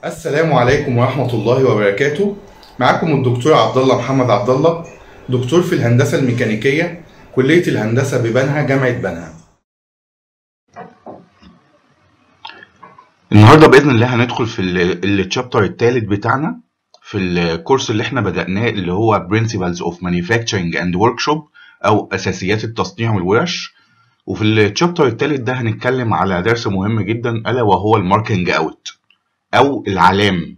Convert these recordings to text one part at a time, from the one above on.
السلام عليكم ورحمة الله وبركاته معكم الدكتور عبد الله محمد عبد الله دكتور في الهندسة الميكانيكية كلية الهندسة ببنها جامعة بنها النهارده باذن الله هندخل في التشابتر الثالث بتاعنا في الكورس اللي احنا بدأناه اللي هو Principles of Manufacturing and Workshop او اساسيات التصنيع والورش وفي التشابتر الثالث ده هنتكلم على درس مهم جدا الا وهو الماركينج اوت او العلام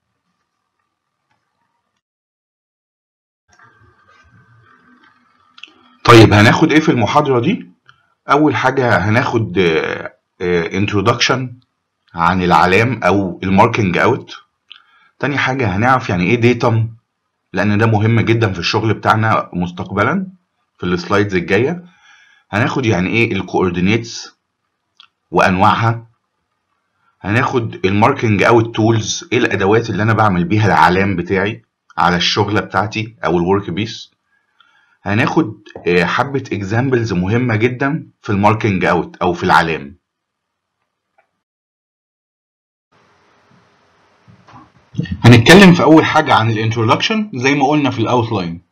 طيب هناخد ايه في المحاضرة دي اول حاجة هناخد introduction عن العلام او الماركينج اوت تاني حاجة هنعرف يعني ايه ديتم لان ده مهم جدا في الشغل بتاعنا مستقبلا في السلايدز الجاية هناخد يعني ايه الكوردينيتس وانواعها هناخد الماركينج اوت تولز ايه الادوات اللي انا بعمل بيها العلام بتاعي على الشغلة بتاعتي او الورك بيس هناخد حبة اكزامبلز مهمة جدا في الماركينج اوت او في العلام هنتكلم في اول حاجة عن الانترودكشن زي ما قلنا في الاوتلاين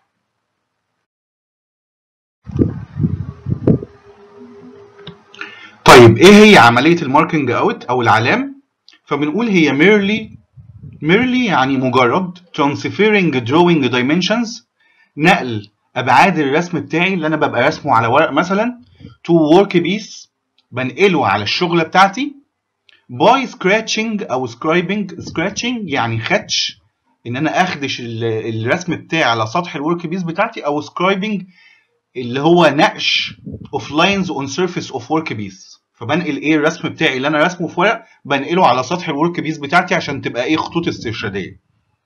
طيب ايه هي عملية الماركينج اوت او العلام فبنقول هي merely merely يعني مجرد transferring drawing dimensions نقل ابعاد الرسم بتاعي اللي انا ببقى رسمه على ورق مثلا to work piece بنقله على الشغلة بتاعتي by scratching او scribing scratching يعني خدش ان انا اخدش الرسم بتاعي على سطح الورك بيس بتاعتي او scribing اللي هو نقش of lines on surface of work piece فبنقل ايه الرسم بتاعي اللي انا رسمه في ورق بنقله على سطح الورك بيس بتاعتي عشان تبقى ايه خطوط استرشاديه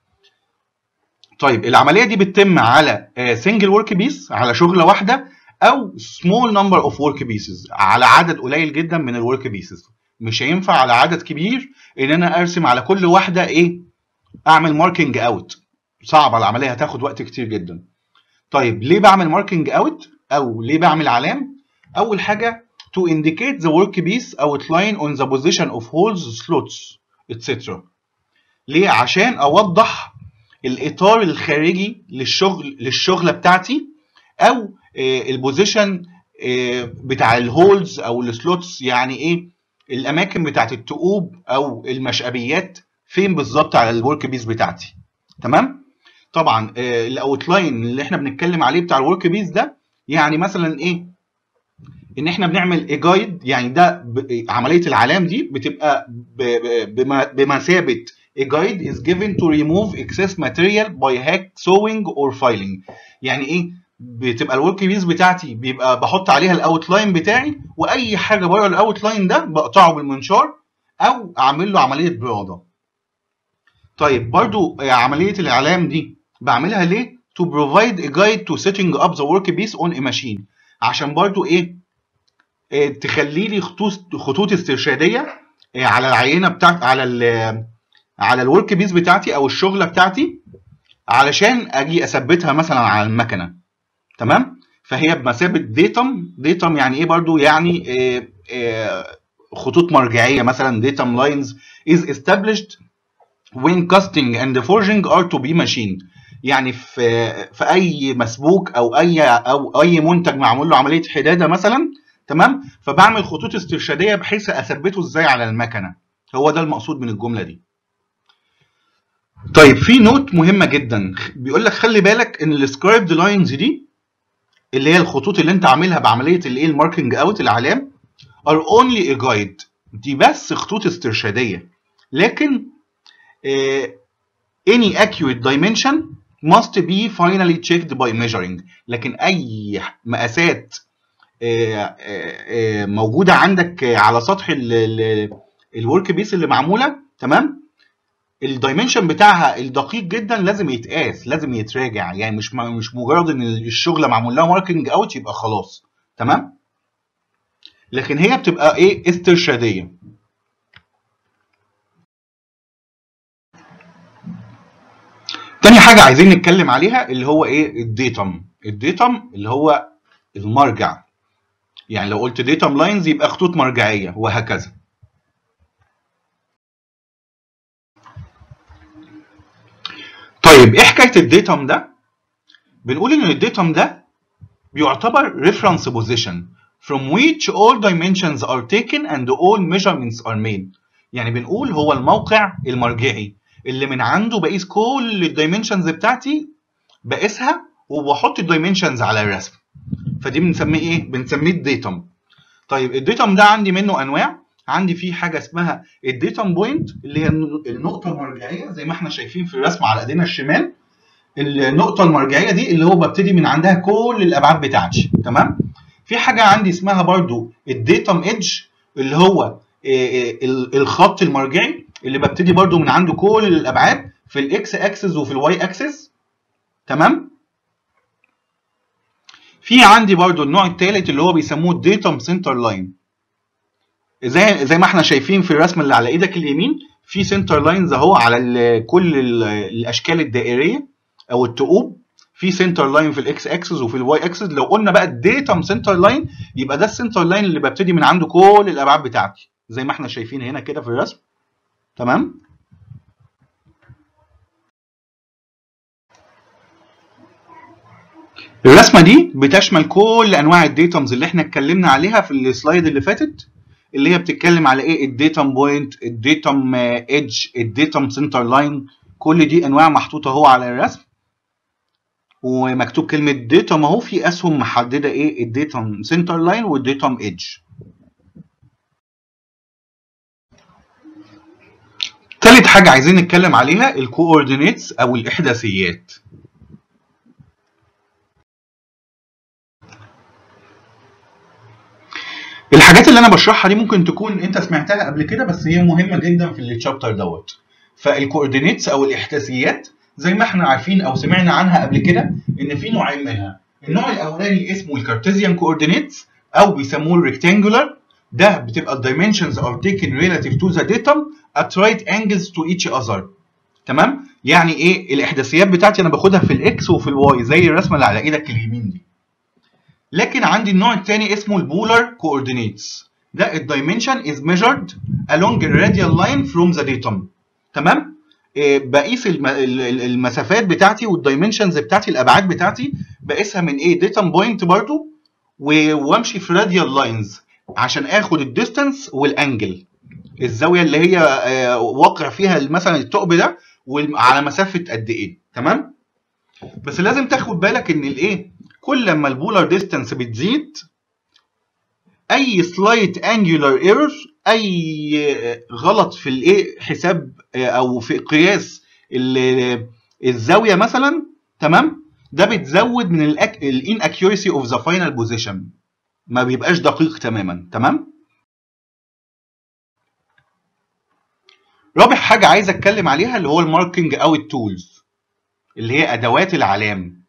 طيب العمليه دي بتتم على سنجل ورك بيس على شغله واحده او small number of work pieces على عدد قليل جدا من الورك بيسز مش هينفع على عدد كبير ان انا ارسم على كل واحده ايه اعمل ماركينج اوت صعبه العمليه هتاخد وقت كتير جدا طيب ليه بعمل ماركينج اوت او ليه بعمل علام اول حاجه to indicate the work piece outline on the position of holes slots etc ليه عشان اوضح الاطار الخارجي للشغل للشغله بتاعتي او البوزيشن بتاع الهولز او السلوتس يعني ايه الاماكن بتاعت التقوب او المشقبيات فين بالظبط على الورك بيس بتاعتي تمام طبعا الاوتلاين اللي احنا بنتكلم عليه بتاع الورك بيس ده يعني مثلا ايه ان احنا بنعمل ايه جايد يعني ده عمليه العلام دي بتبقى بمثابه a guide is given to remove excess material by hack sewing or filing يعني ايه بتبقى الورك بيس بتاعتي بيبقى بحط عليها الاوتلاين بتاعي واي حاجه بره الاوتلاين ده بقطعه بالمنشار او اعمل له عمليه براده طيب برضو عمليه الاعلام دي بعملها ليه to provide a guide to setting up the work piece on a machine عشان برضو ايه, إيه تخلي لي خطوط خطوط استرشاديه إيه على العينه بتاعت على ال على الورك بيس بتاعتي او الشغله بتاعتي علشان اجي اثبتها مثلا على المكنه تمام فهي بمثابه ديتم ديتم يعني ايه برضو يعني إيه إيه خطوط مرجعيه مثلا ديتم لاينز is established when casting and forging are to be machine يعني في في اي مسبوك او اي او اي منتج معمول له عمليه حداده مثلا تمام فبعمل خطوط استرشاديه بحيث اثبته ازاي على المكنه هو ده المقصود من الجمله دي طيب في نوت مهمه جدا بيقول لك خلي بالك ان السكرايبد لاينز دي اللي هي الخطوط اللي انت عاملها بعمليه الايه الماركينج اوت العلام are only a guide دي بس خطوط استرشاديه لكن uh, any accurate dimension must be finally checked by measuring لكن اي مقاسات uh, uh, موجوده عندك على سطح الورك بيس اللي معموله تمام الدايمنشن بتاعها الدقيق جدا لازم يتقاس لازم يتراجع يعني مش مش مجرد ان الشغله معمول لها ماركينج اوت يبقى خلاص تمام لكن هي بتبقى ايه استرشاديه تاني حاجه عايزين نتكلم عليها اللي هو ايه الديتم الديتم اللي هو المرجع يعني لو قلت ديتم لاينز يبقى خطوط مرجعيه وهكذا طيب ايه حكايه الديتم ده بنقول ان الديتم ده بيعتبر reference position from which all dimensions are taken and all measurements are made يعني بنقول هو الموقع المرجعي اللي من عنده بقيس كل الدايمنشنز بتاعتي بقيسها وبحط الدايمنشنز على الرسم فدي بنسميه ايه بنسميه الديتم طيب الديتم ده عندي منه انواع عندي فيه حاجه اسمها الديتم بوينت اللي هي النقطه المرجعيه زي ما احنا شايفين في الرسم على ايدينا الشمال النقطه المرجعيه دي اللي هو ببتدي من عندها كل الابعاد بتاعتي تمام في حاجه عندي اسمها برضو الديتم ايدج اللي هو الخط المرجعي اللي ببتدي برضو من عنده كل الابعاد في الاكس اكسس وفي الواي اكسس تمام في عندي برضو النوع الثالث اللي هو بيسموه الديتم سنتر لاين زي زي ما احنا شايفين في الرسم اللي على ايدك اليمين في سنتر لاينز اهو على كل الاشكال الدائريه او الثقوب في سنتر لاين في الاكس اكسس وفي الواي اكسس لو قلنا بقى الديتم سنتر لاين يبقى ده السنتر لاين اللي ببتدي من عنده كل الابعاد بتاعتي زي ما احنا شايفين هنا كده في الرسم تمام الرسمه دي بتشمل كل انواع الديتمز اللي احنا اتكلمنا عليها في السلايد اللي فاتت اللي هي بتتكلم على ايه الديتم بوينت الديتم ايدج الديتم سنتر لاين كل دي انواع محطوطه اهو على الرسم ومكتوب كلمه ديتم اهو في اسهم محدده ايه الديتم سنتر لاين والديتم ايدج تالت حاجه عايزين نتكلم عليها الكوردينيتس او الاحداثيات الحاجات اللي انا بشرحها دي ممكن تكون انت سمعتها قبل كده بس هي مهمه جدا في الشابتر دوت فالكوردينيتس او الاحداثيات زي ما احنا عارفين او سمعنا عنها قبل كده ان في نوعين منها النوع الاولاني اسمه الكارتيزيان كوردينيتس او بيسموه الريكتانجولار ده بتبقى الدايمنشنز ار تيكن ريلاتيف تو ذا ديتم ات رايت انجلز تو ايتش اذر تمام يعني ايه الاحداثيات بتاعتي انا باخدها في الاكس وفي الواي زي الرسمه اللي على ايدك اليمين دي لكن عندي النوع الثاني اسمه البولار كوردينيتس ده الدايمنشن از ميجرد along a radial line from the datum تمام إيه بقيس الم... المسافات بتاعتي والدايمنشنز بتاعتي الابعاد بتاعتي بقيسها من ايه ديتم بوينت برضو و... وامشي في راديال لاينز عشان اخد الديستانس والانجل الزاويه اللي هي آه واقع فيها مثلا الثقب ده وعلى مسافه قد ايه تمام بس لازم تاخد بالك ان الايه كل لما البولار ديستانس بتزيد اي سلايت انجولار ايرور اي غلط في الايه حساب او في قياس الزاويه مثلا تمام ده بتزود من الان اكيورسي اوف ذا فاينل بوزيشن ما بيبقاش دقيق تماما تمام رابع حاجه عايز اتكلم عليها اللي هو الماركينج او التولز اللي هي ادوات العلام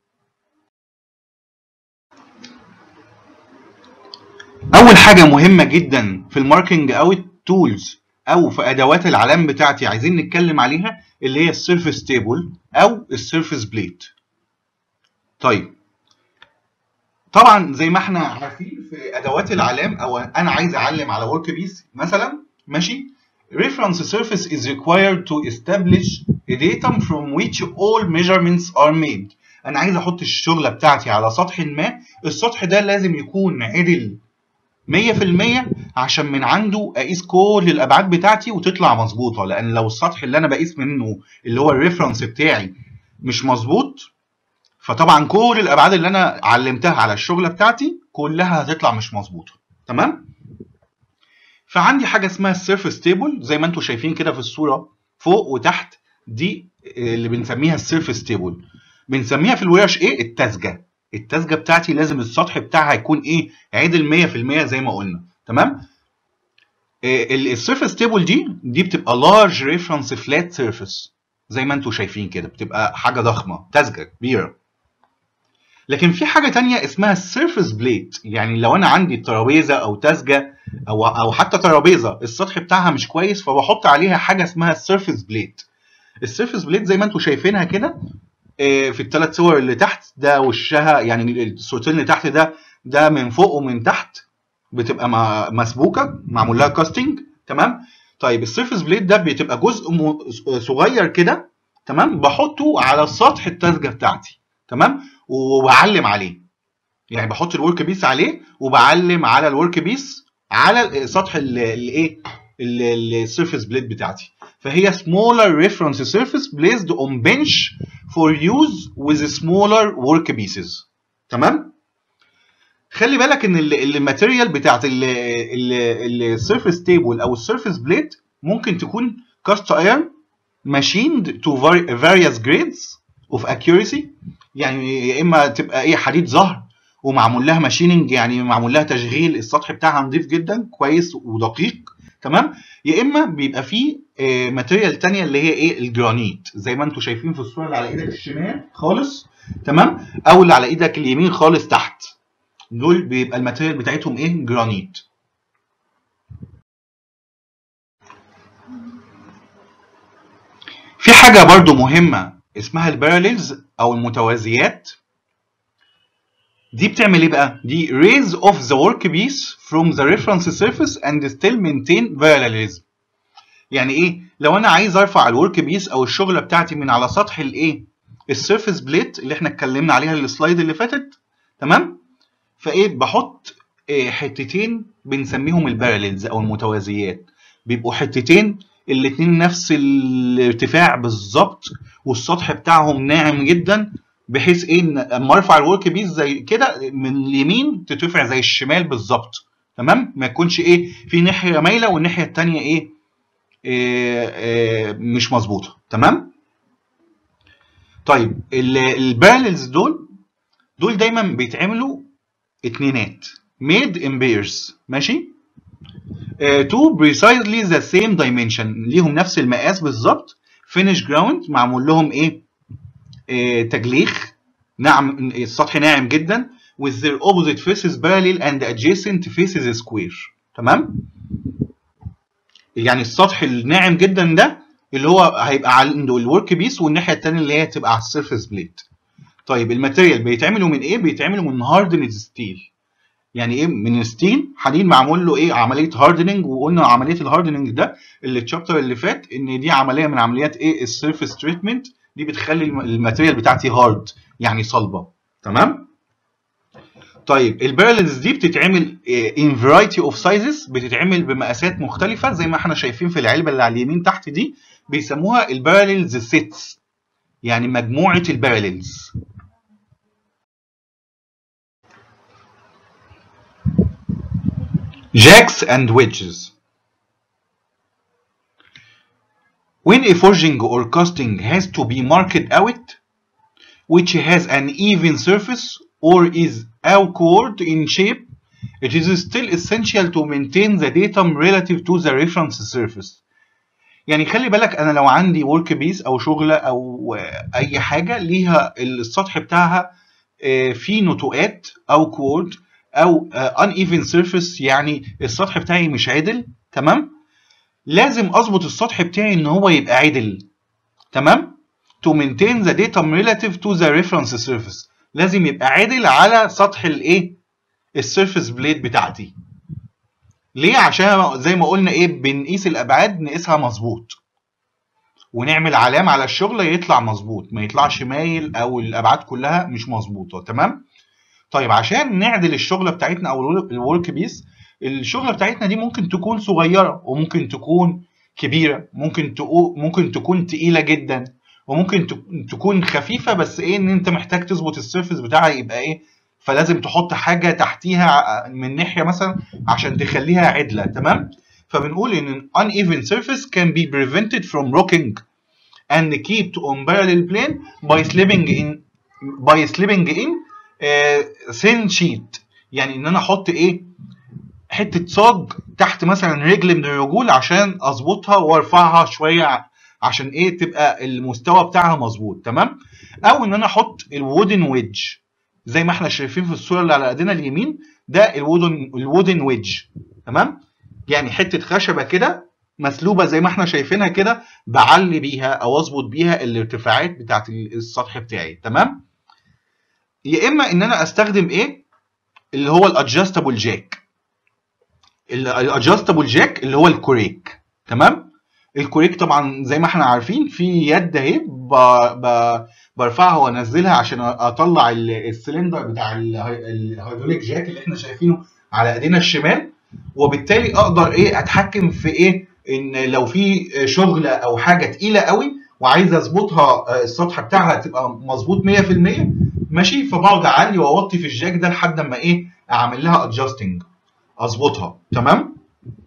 اول حاجه مهمه جدا في الماركينج او التولز او في ادوات العلام بتاعتي عايزين نتكلم عليها اللي هي السيرفيس تيبل او السيرفيس بليت طيب طبعا زي ما احنا عارفين في ادوات العلام او انا عايز اعلم على ورك بيس مثلا ماشي reference surface is required to establish a datum from which all measurements are made انا عايز احط الشغله بتاعتي على سطح ما السطح ده لازم يكون عدل 100% عشان من عنده اقيس كل الابعاد بتاعتي وتطلع مظبوطه لان لو السطح اللي انا بقيس منه اللي هو الريفرنس بتاعي مش مظبوط فطبعا كل الابعاد اللي انا علمتها على الشغله بتاعتي كلها هتطلع مش مظبوطه تمام فعندي حاجه اسمها السيرفيس تيبل زي ما انتم شايفين كده في الصوره فوق وتحت دي اللي بنسميها السيرفيس تيبل بنسميها في الورش ايه التسجه التسجه بتاعتي لازم السطح بتاعها يكون ايه عدل 100% زي ما قلنا تمام السيرفيس تيبل دي دي بتبقى لارج ريفرنس فلات سيرفيس زي ما انتم شايفين كده بتبقى حاجه ضخمه تسجه كبيره لكن في حاجه تانية اسمها السيرفيس بليت يعني لو انا عندي ترابيزه او تسجه او او حتى ترابيزه السطح بتاعها مش كويس فبحط عليها حاجه اسمها السيرفيس بليت السيرفيس بليت زي ما انتم شايفينها كده في الثلاث صور اللي تحت ده وشها يعني الصورتين اللي تحت ده ده من فوق ومن تحت بتبقى مسبوكه معمول لها كاستنج تمام طيب السيرفيس بليد ده بتبقى جزء صغير كده تمام بحطه على سطح التسجه بتاعتي تمام وبعلم عليه يعني بحط الورك بيس عليه وبعلم على الورك بيس على سطح الايه السيرفيس بليد بتاعتي فهي smaller reference surface placed on bench for use with smaller work pieces تمام خلي بالك ان الماتيريال بتاعت السيرفيس تيبل او السيرفيس بليت ممكن تكون كاست ايرن machined to various grades of accuracy يعني يا اما تبقى ايه حديد زهر ومعمول لها ماشيننج يعني معمول لها تشغيل السطح بتاعها نظيف جدا كويس ودقيق تمام يا اما بيبقى فيه آه ماتيريال تانية اللي هي ايه الجرانيت زي ما انتم شايفين في الصوره اللي على ايدك الشمال خالص تمام او اللي على ايدك اليمين خالص تحت دول بيبقى الماتيريال بتاعتهم ايه جرانيت في حاجه برضو مهمه اسمها الباراليلز او المتوازيات دي بتعمل ايه بقى؟ دي raise off the workpiece from the reference surface and still maintain parallelism. يعني ايه؟ لو انا عايز ارفع الورك بيس او الشغله بتاعتي من على سطح الايه؟ السيرفيس بليت اللي احنا اتكلمنا عليها السلايد اللي فاتت تمام؟ فايه بحط إيه حتتين بنسميهم الباراليلز او المتوازيات بيبقوا حتتين الاتنين نفس الارتفاع بالظبط والسطح بتاعهم ناعم جدا بحيث ايه ان اما ارفع الورك بيس زي كده من اليمين تترفع زي الشمال بالظبط تمام ما يكونش ايه في ناحيه مايله والناحيه الثانيه إيه, إيه, إيه مش مظبوطه تمام طيب البارلز دول دول دايما بيتعملوا اتنينات made in pairs ماشي uh, to precisely the same dimension ليهم نفس المقاس بالظبط finish ground معمول لهم ايه آه تجليخ ناعم السطح ناعم جدا with their opposite faces parallel and adjacent faces square تمام يعني السطح الناعم جدا ده اللي هو هيبقى عنده الورك بيس والناحيه الثانيه اللي هي تبقى على السيرفيس بليت طيب الماتيريال بيتعملوا من ايه بيتعملوا من هاردند ستيل يعني ايه من ستيل حديد معمول له ايه عمليه هاردننج وقلنا عمليه الهاردننج ده اللي الشابتر اللي فات ان دي عمليه من عمليات ايه السيرفيس تريتمنت دي بتخلي الماتيريال بتاعتي هارد يعني صلبه تمام طيب البارلز دي بتتعمل ان فرايتي اوف سايزز بتتعمل بمقاسات مختلفه زي ما احنا شايفين في العلبه اللي على اليمين تحت دي بيسموها البارلز سيتس يعني مجموعه البارلز jacks and wedges When a forging or casting has to be marked out, which has an even surface or is awkward in shape, it is still essential to maintain the datum relative to the reference surface. يعني خلي بالك انا لو عندي ورك بيس او شغله او اي حاجه ليها السطح بتاعها فيه نتوءات او كورد او uneven surface يعني السطح بتاعي مش عدل تمام لازم اظبط السطح بتاعي ان هو يبقى عدل تمام to maintain the datum relative to the reference surface لازم يبقى عدل على سطح الايه السيرفيس بليد بتاعتي ليه عشان زي ما قلنا ايه بنقيس الابعاد نقيسها مظبوط ونعمل علامه على الشغل يطلع مظبوط ما يطلعش مايل او الابعاد كلها مش مظبوطه تمام طيب عشان نعدل الشغله بتاعتنا او الورك بيس الشغله بتاعتنا دي ممكن تكون صغيره وممكن تكون كبيره ممكن تكون ممكن تكون تقيله جدا وممكن تكون خفيفه بس ايه ان انت محتاج تظبط السيرفيس بتاعها يبقى ايه فلازم تحط حاجه تحتيها من ناحيه مثلا عشان تخليها عدله تمام فبنقول ان uneven surface can be prevented from rocking and kept on parallel plane by slipping in by slipping in uh, thin sheet يعني ان انا احط ايه حته صاج تحت مثلا رجل من الرجول عشان اظبطها وارفعها شويه عشان ايه تبقى المستوى بتاعها مظبوط تمام او ان انا احط الوودن ويدج زي ما احنا شايفين في الصوره اللي على ايدينا اليمين ده الوودن الوودن ويدج تمام يعني حته خشبه كده مسلوبه زي ما احنا شايفينها كده بعلي بيها او اظبط بيها الارتفاعات بتاعت السطح بتاعي تمام يا اما ان انا استخدم ايه اللي هو الادجستبل جاك الادجستبل جاك اللي هو الكوريك تمام الكوريك طبعا زي ما احنا عارفين في يد اهي ب... ب... برفعها وانزلها عشان اطلع ال- السلندر بتاع الهي- الهيدروليك جاك اللي احنا شايفينه على ايدينا الشمال وبالتالي اقدر ايه اتحكم في ايه ان لو في شغله او حاجه تقيله قوي وعايز اظبطها آه، السطح بتاعها تبقى مظبوط 100% ماشي فبقعد اعلي واوطي في الجاك ده لحد ما ايه اعمل لها ادجستنج اظبطها تمام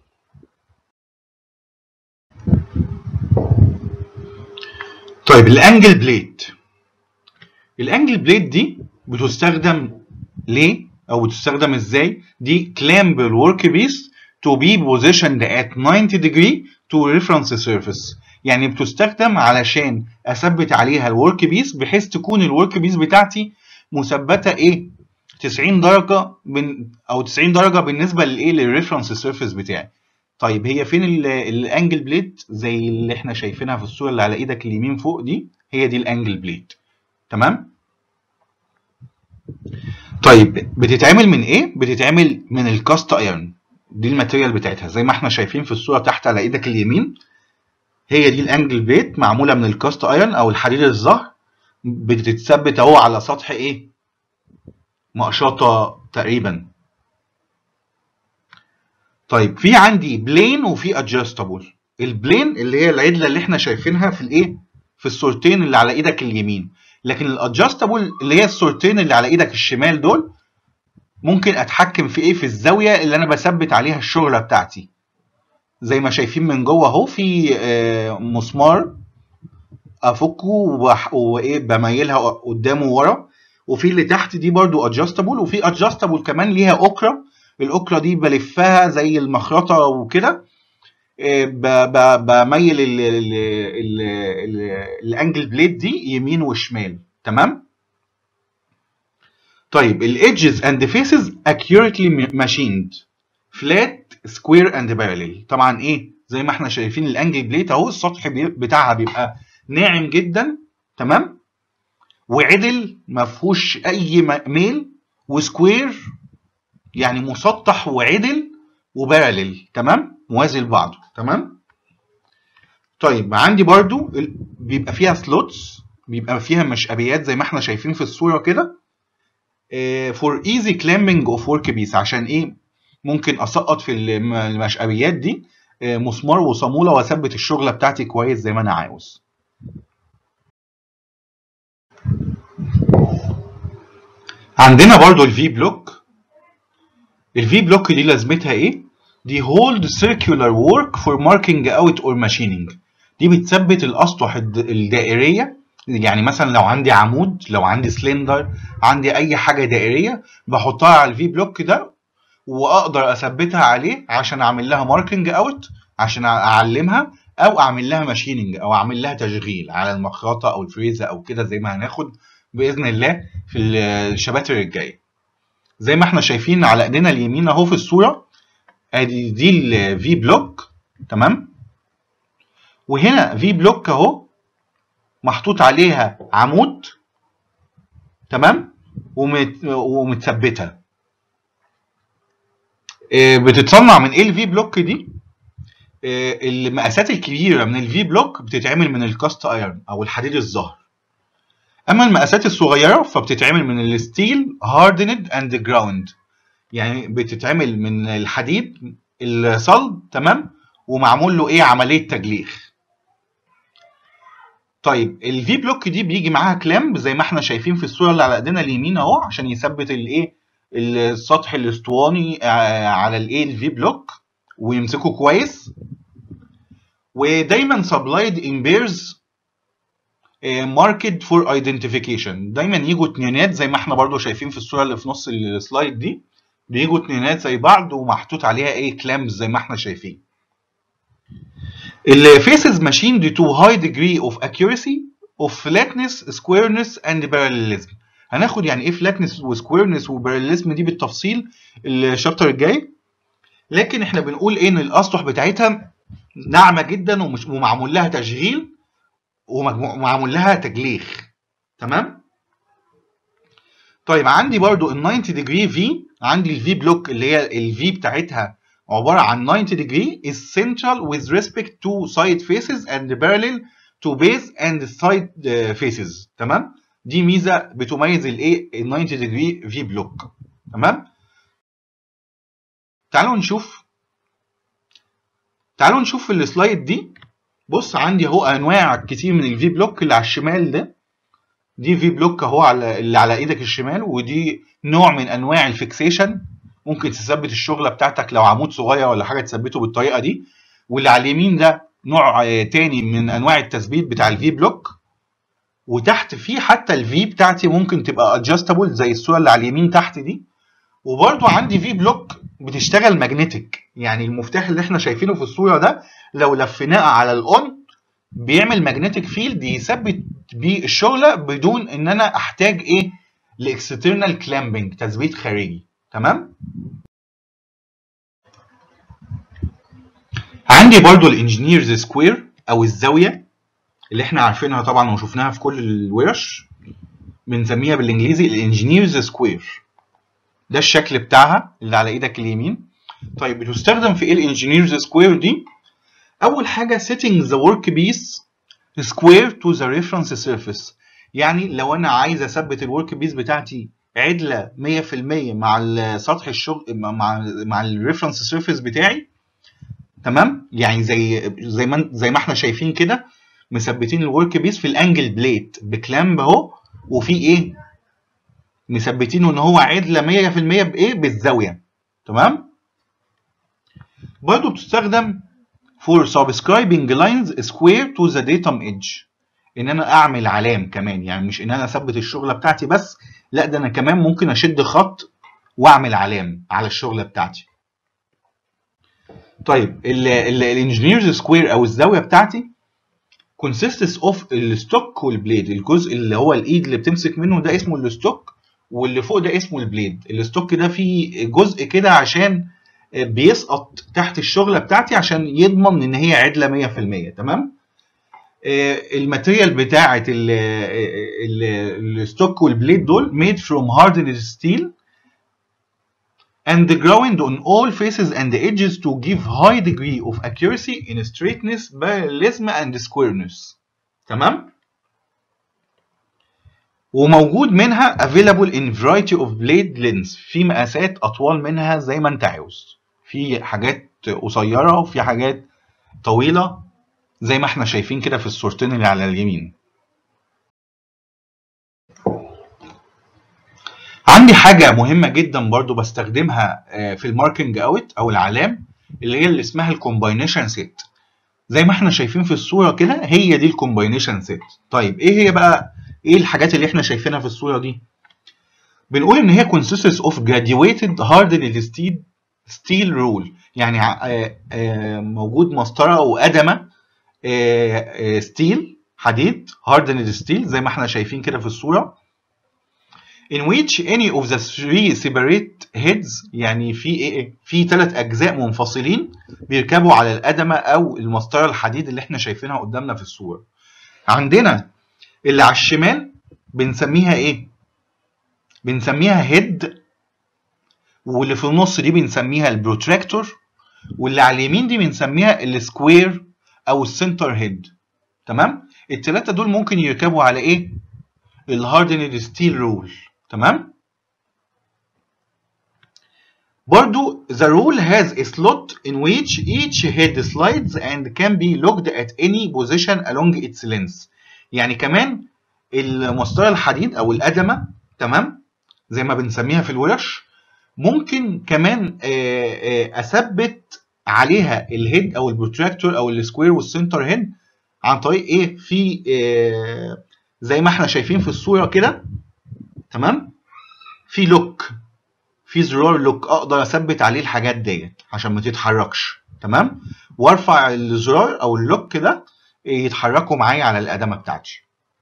طيب الانجل بليد الانجل بليد دي بتستخدم ليه او بتستخدم ازاي دي clamp الورك بيس to be positioned at 90 degree to reference surface يعني بتستخدم علشان اثبت عليها الورك بيس بحيث تكون الورك بيس بتاعتي مثبته ايه 90 درجه من او 90 درجه بالنسبه للايه للريفرنس سيرفيس بتاعي طيب هي فين الانجل بليد زي اللي احنا شايفينها في الصوره اللي على ايدك اليمين فوق دي هي دي الانجل بليد تمام طيب بتتعمل من ايه بتتعمل من الكاست ايرون دي الماتيريال بتاعتها زي ما احنا شايفين في الصوره تحت على ايدك اليمين هي دي الانجل بليد معموله من الكاست ايرون او الحديد الزهر بتتثبت اهو على سطح ايه مقشطه تقريبا طيب في عندي بلين وفي ادجستبل البلين اللي هي العدله اللي احنا شايفينها في الايه في الصورتين اللي على ايدك اليمين لكن الادجستبل اللي هي الصورتين اللي على ايدك الشمال دول ممكن اتحكم في ايه في الزاويه اللي انا بثبت عليها الشغله بتاعتي زي ما شايفين من جوه اهو في آه، مسمار افكه وبح- وايه بميلها قدام وورا وفي اللي تحت دي برضو ادجستبل وفي ادجستبل كمان ليها اوكرا الاوكرا دي بلفها زي المخرطه وكده آه، ب- ب- بميل ال- ال- ال- ال- الانجل بليد دي يمين وشمال تمام طيب الايدجز اند فيسز accurately machined فلات سكوير اند بارلل طبعا ايه زي ما احنا شايفين الانجل بليت اهو السطح بي- بتاعها بيبقى ناعم جدا تمام وعدل ما فيهوش اي م- ميل وسكوير يعني مسطح وعدل وبارلل تمام موازي لبعضه تمام طيب عندي برضو ال- بيبقى فيها سلوتس بيبقى فيها مشقبيات زي ما احنا شايفين في الصوره كده فور ايزي كلامبنج اوف ورك بيس عشان ايه ممكن اسقط في الم- المشقبيات دي آه، مسمار وصاموله واثبت الشغله بتاعتي كويس زي ما انا عاوز عندنا برضو الفي بلوك الفي بلوك دي لازمتها ايه دي hold circular work for marking out or machining دي بتثبت الاسطح الد- الدائريه يعني مثلا لو عندي عمود لو عندي سلندر عندي اي حاجه دائريه بحطها على الفي بلوك ده واقدر اثبتها عليه عشان اعمل لها ماركنج اوت عشان اعلمها او اعمل لها ماشيننج او اعمل لها تشغيل على المخرطه او الفريزه او كده زي ما هناخد باذن الله في الشباتر الجايه زي ما احنا شايفين على ايدينا اليمين اهو في الصوره ادي دي الفي بلوك تمام وهنا في بلوك اهو محطوط عليها عمود تمام ومت... ومتثبته آه، بتتصنع من ايه الفي بلوك دي آه، المقاسات الكبيره من الفي بلوك بتتعمل من الكاست ايرون او الحديد الزهر اما المقاسات الصغيره فبتتعمل من الستيل هاردند اند جراوند يعني بتتعمل من الحديد الصلب تمام ومعمول له ايه عمليه تجليخ طيب الفي بلوك دي بيجي معاها كلامب زي ما احنا شايفين في الصوره اللي على ايدينا اليمين اهو عشان يثبت الايه السطح الاسطواني آه، على الايه الفي بلوك ويمسكه كويس ودايما سبلايد ان بيرز ماركت فور ايدنتيفيكيشن دايما يجوا اتنينات زي ما احنا برضو شايفين في الصوره اللي في نص السلايد دي بيجوا اتنينات زي بعض ومحطوط عليها ايه كلامز زي ما احنا شايفين الفيسز ماشين دي تو هاي degree of accuracy of flatness squareness and parallelism هناخد يعني ايه flatness وسكويرنس وباراليزم دي بالتفصيل الشابتر الجاي لكن احنا بنقول ايه ان الاسطح بتاعتها ناعمه جدا ومش ومعمول لها تشغيل ومجمو- ومعمول لها تجليخ تمام طيب عندي برضو ال 90 degree في عندي الفي بلوك اللي هي الفي بتاعتها عباره عن 90 degree is central with respect to side faces and parallel to base and side faces تمام دي ميزه بتميز الايه ال 90 degree في بلوك تمام تعالوا نشوف تعالوا نشوف في السلايد دي بص عندي اهو انواع كتير من الفي بلوك اللي على الشمال ده دي في بلوك اهو على اللي على ايدك الشمال ودي نوع من انواع الفيكسيشن ممكن تثبت الشغله بتاعتك لو عمود صغير ولا حاجه تثبته بالطريقه دي واللي على اليمين ده نوع تاني من انواع التثبيت بتاع الفي بلوك وتحت في حتى الفي بتاعتي ممكن تبقى ادجستبل زي الصوره اللي على اليمين تحت دي وبرده عندي في بلوك بتشتغل ماجنتيك يعني المفتاح اللي احنا شايفينه في الصوره ده لو لفيناه على الاون بيعمل ماجنتيك فيلد يثبت بيه الشغله بدون ان انا احتاج ايه لاكسترنال كلامبنج تثبيت خارجي تمام عندي برضو الانجينيرز سكوير او الزاويه اللي احنا عارفينها طبعا وشفناها في كل الورش بنسميها بالانجليزي الانجينيرز سكوير ده الشكل بتاعها اللي على ايدك اليمين طيب بتستخدم في ايه الانجينيرز سكوير دي اول حاجه setting the work piece square to the reference surface يعني لو انا عايز اثبت الورك بيس بتاعتي عدله 100% مع سطح الشغل مع مع الريفرنس سيرفيس بتاعي تمام يعني زي زي ما زي ما احنا شايفين كده مثبتين الورك بيس في الانجل بليت بكلامب اهو وفي ايه مثبتينه ان هو عدله 100% بايه بالزاويه تمام برضه بتستخدم for subscribing lines square to the datum edge ان انا اعمل علام كمان يعني مش ان انا اثبت الشغله بتاعتي بس لا ده انا كمان ممكن اشد خط واعمل علام على الشغله بتاعتي طيب الانجينيرز سكوير او الزاويه بتاعتي consists of الستوك والبليد الجزء اللي هو الايد اللي بتمسك منه ده اسمه الستوك واللي فوق ده اسمه البليد الستوك ده فيه جزء كده عشان بيسقط تحت الشغله بتاعتي عشان يضمن ان هي عدله 100% تمام الماتيريال بتاعه الستوك والبليد دول made from hardened steel and ground on all faces and edges to give high degree of accuracy in straightness, parallelism and squareness. تمام؟ وموجود منها available in variety of blade lengths في مقاسات أطوال منها زي ما أنت عاوز. في حاجات قصيرة وفي حاجات طويلة زي ما احنا شايفين كده في الصورتين اللي على اليمين. عندي حاجة مهمة جدا برضو بستخدمها في الماركينج اوت او العلام اللي هي اللي اسمها الكومباينيشن سيت زي ما احنا شايفين في الصورة كده هي دي الكومباينيشن سيت طيب ايه هي بقى ايه الحاجات اللي احنا شايفينها في الصورة دي بنقول ان هي consists of graduated hardened steel steel rule يعني موجود مسطرة او قدمة ستيل حديد hardened steel زي ما احنا شايفين كده في الصورة in which any of the three separate heads يعني في ايه في ثلاث اجزاء منفصلين بيركبوا على القدمه او المسطره الحديد اللي احنا شايفينها قدامنا في الصوره عندنا اللي على الشمال بنسميها ايه بنسميها هيد واللي في النص دي بنسميها البروتراكتور واللي على اليمين دي بنسميها السكوير او السنتر هيد تمام الثلاثه دول ممكن يركبوا على ايه الهاردند ستيل رول تمام برضو the rule has a slot in which each head slides and can be locked at any position along its length يعني كمان المسطرة الحديد او القدمة تمام زي ما بنسميها في الورش ممكن كمان اثبت عليها الهيد او البروتراكتور او السكوير والسنتر هيد عن طريق ايه في زي ما احنا شايفين في الصورة كده تمام في لوك في زرار لوك اقدر اثبت عليه الحاجات ديت عشان ما تتحركش تمام وارفع الزرار او اللوك ده يتحركوا معايا على القدمه بتاعتي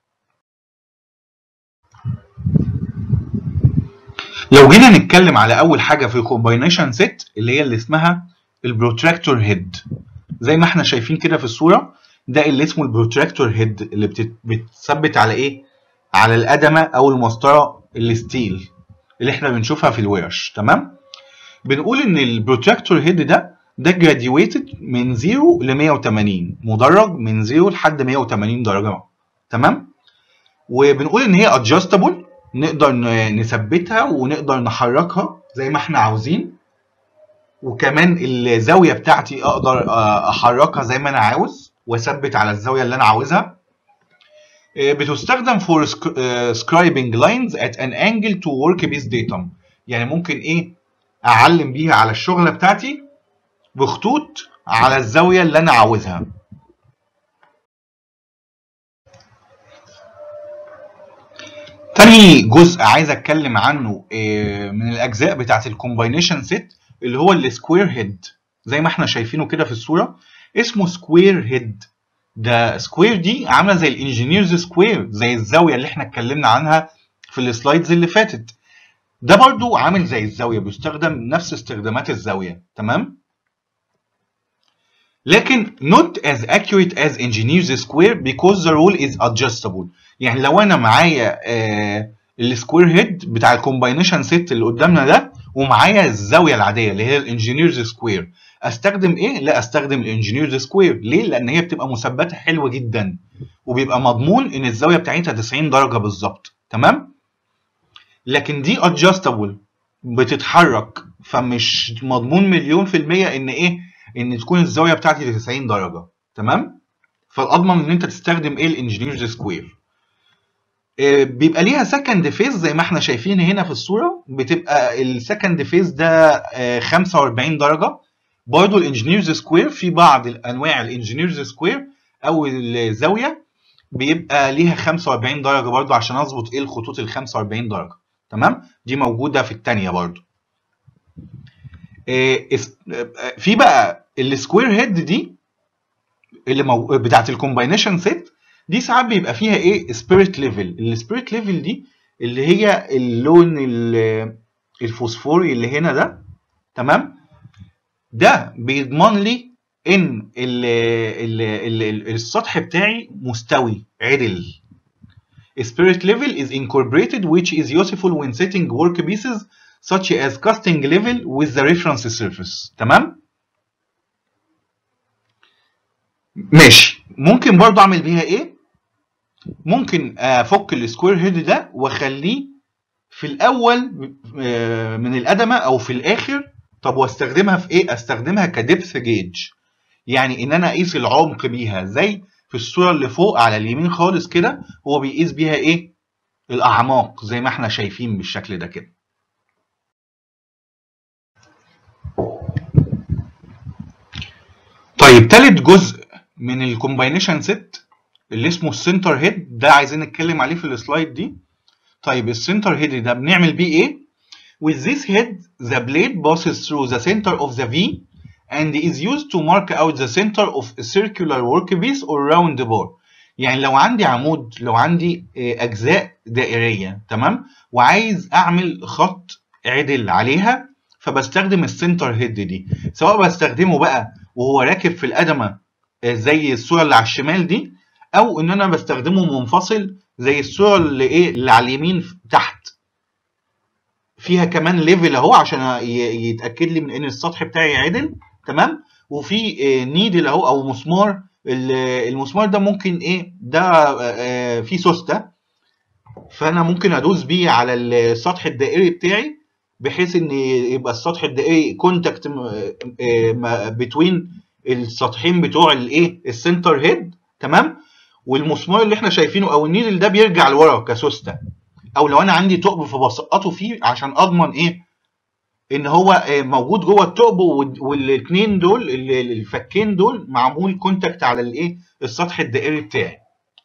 لو جينا نتكلم على اول حاجه في الكومباينيشن سيت اللي هي اللي اسمها البروتراكتور هيد زي ما احنا شايفين كده في الصوره ده اللي اسمه البروتراكتور هيد اللي بتثبت على ايه على القدمه او المسطره الستيل اللي احنا بنشوفها في الورش تمام بنقول ان البروتراكتور هيد ده ده جراديويتد من 0 ل 180 مدرج من 0 لحد 180 درجه تمام وبنقول ان هي ادجستبل نقدر ن- نثبتها ونقدر نحركها زي ما احنا عاوزين وكمان الزاويه بتاعتي اقدر آه، احركها زي ما انا عاوز واثبت على الزاويه اللي انا عاوزها آه، بتستخدم for sc- آه، scribing lines at an angle to workspace datum يعني ممكن ايه اعلم بيها على الشغله بتاعتي بخطوط على الزاويه اللي انا عاوزها تاني جزء عايز اتكلم عنه آه، من الاجزاء بتاعت الكومباينيشن سيت اللي هو السكوير هيد زي ما احنا شايفينه كده في الصوره اسمه سكوير هيد ده سكوير دي عامله زي الانجينيرز سكوير زي الزاويه اللي احنا اتكلمنا عنها في السلايدز اللي فاتت ده برضو عامل زي الزاويه بيستخدم نفس استخدامات الزاويه تمام لكن not as accurate as engineer's square because the rule is adjustable يعني لو انا معايا آه السكوير هيد بتاع الكومباينيشن سيت اللي قدامنا ده ومعايا الزاويه العاديه اللي هي الانجينيرز سكوير استخدم ايه لا استخدم الانجينيرز سكوير ليه لان هي بتبقى مثبته حلوه جدا وبيبقى مضمون ان الزاويه بتاعتها 90 درجه بالظبط تمام لكن دي ادجستبل بتتحرك فمش مضمون مليون في المية ان ايه ان تكون الزاويه بتاعتي 90 درجه تمام فالاضمن ان انت تستخدم ايه الانجينيرز سكوير بيبقى ليها سكند فيز زي ما احنا شايفين هنا في الصوره بتبقى السكند فيز ده آه، 45 درجه برضه الانجينيرز سكوير في بعض انواع الانجينيرز سكوير او الزاويه بيبقى ليها 45 درجه برضه عشان اظبط ايه الخطوط ال 45 درجه تمام دي موجوده في الثانيه برضه آه، اس- آه، في بقى السكوير هيد دي اللي مو... بتاعت الكومباينيشن سيت دي ساعات بيبقى فيها ايه سبيريت ليفل السبيريت ليفل دي اللي هي اللون ال- الفوسفوري اللي هنا ده تمام ده بيضمن لي ان ال ال ال ال السطح بتاعي مستوي عدل spirit level is incorporated which is useful when setting workpieces such as casting level with the reference surface تمام ماشي ممكن برضه اعمل بيها ايه ممكن افك السكوير هيد ده واخليه في الاول آه، من القدمه او في الاخر طب واستخدمها في ايه استخدمها كدبث جيج يعني ان انا اقيس العمق بيها زي في الصوره اللي فوق على اليمين خالص كده هو بيقيس بيها ايه الاعماق زي ما احنا شايفين بالشكل ده كده طيب تالت جزء من الكومباينيشن سيت اللي اسمه السنتر هيد ده عايزين نتكلم عليه في السلايد دي طيب السنتر هيد ده بنعمل بيه ايه with this head the blade passes through the center of the V and is used to mark out the center of a circular workpiece or round bar يعني لو عندي عمود لو عندي آه، اجزاء دائريه تمام وعايز اعمل خط عدل عليها فبستخدم السنتر هيد دي سواء بستخدمه بقى وهو راكب في القدمه آه، زي الصوره اللي على الشمال دي او ان انا بستخدمه منفصل زي الصوره اللي ايه اللي على اليمين تحت فيها كمان ليفل اهو عشان ي- يتاكد لي من ان السطح بتاعي عدل تمام وفي آه، نيدل اهو او مسمار ال- المسمار ده ممكن ايه ده آه، آه، فيه سوسته فانا ممكن ادوس بيه على السطح الدائري بتاعي بحيث ان يبقى السطح الدائري كونتاكت بتوين السطحين بتوع الايه السنتر هيد تمام والمسمار اللي احنا شايفينه او النيدل ده بيرجع لورا كسوسته او لو انا عندي ثقب فبسقطه فيه عشان اضمن ايه ان هو آه، موجود جوه الثقب والاثنين دول ال- ال- الفكين دول معمول كونتاكت على الايه السطح الدائري بتاعي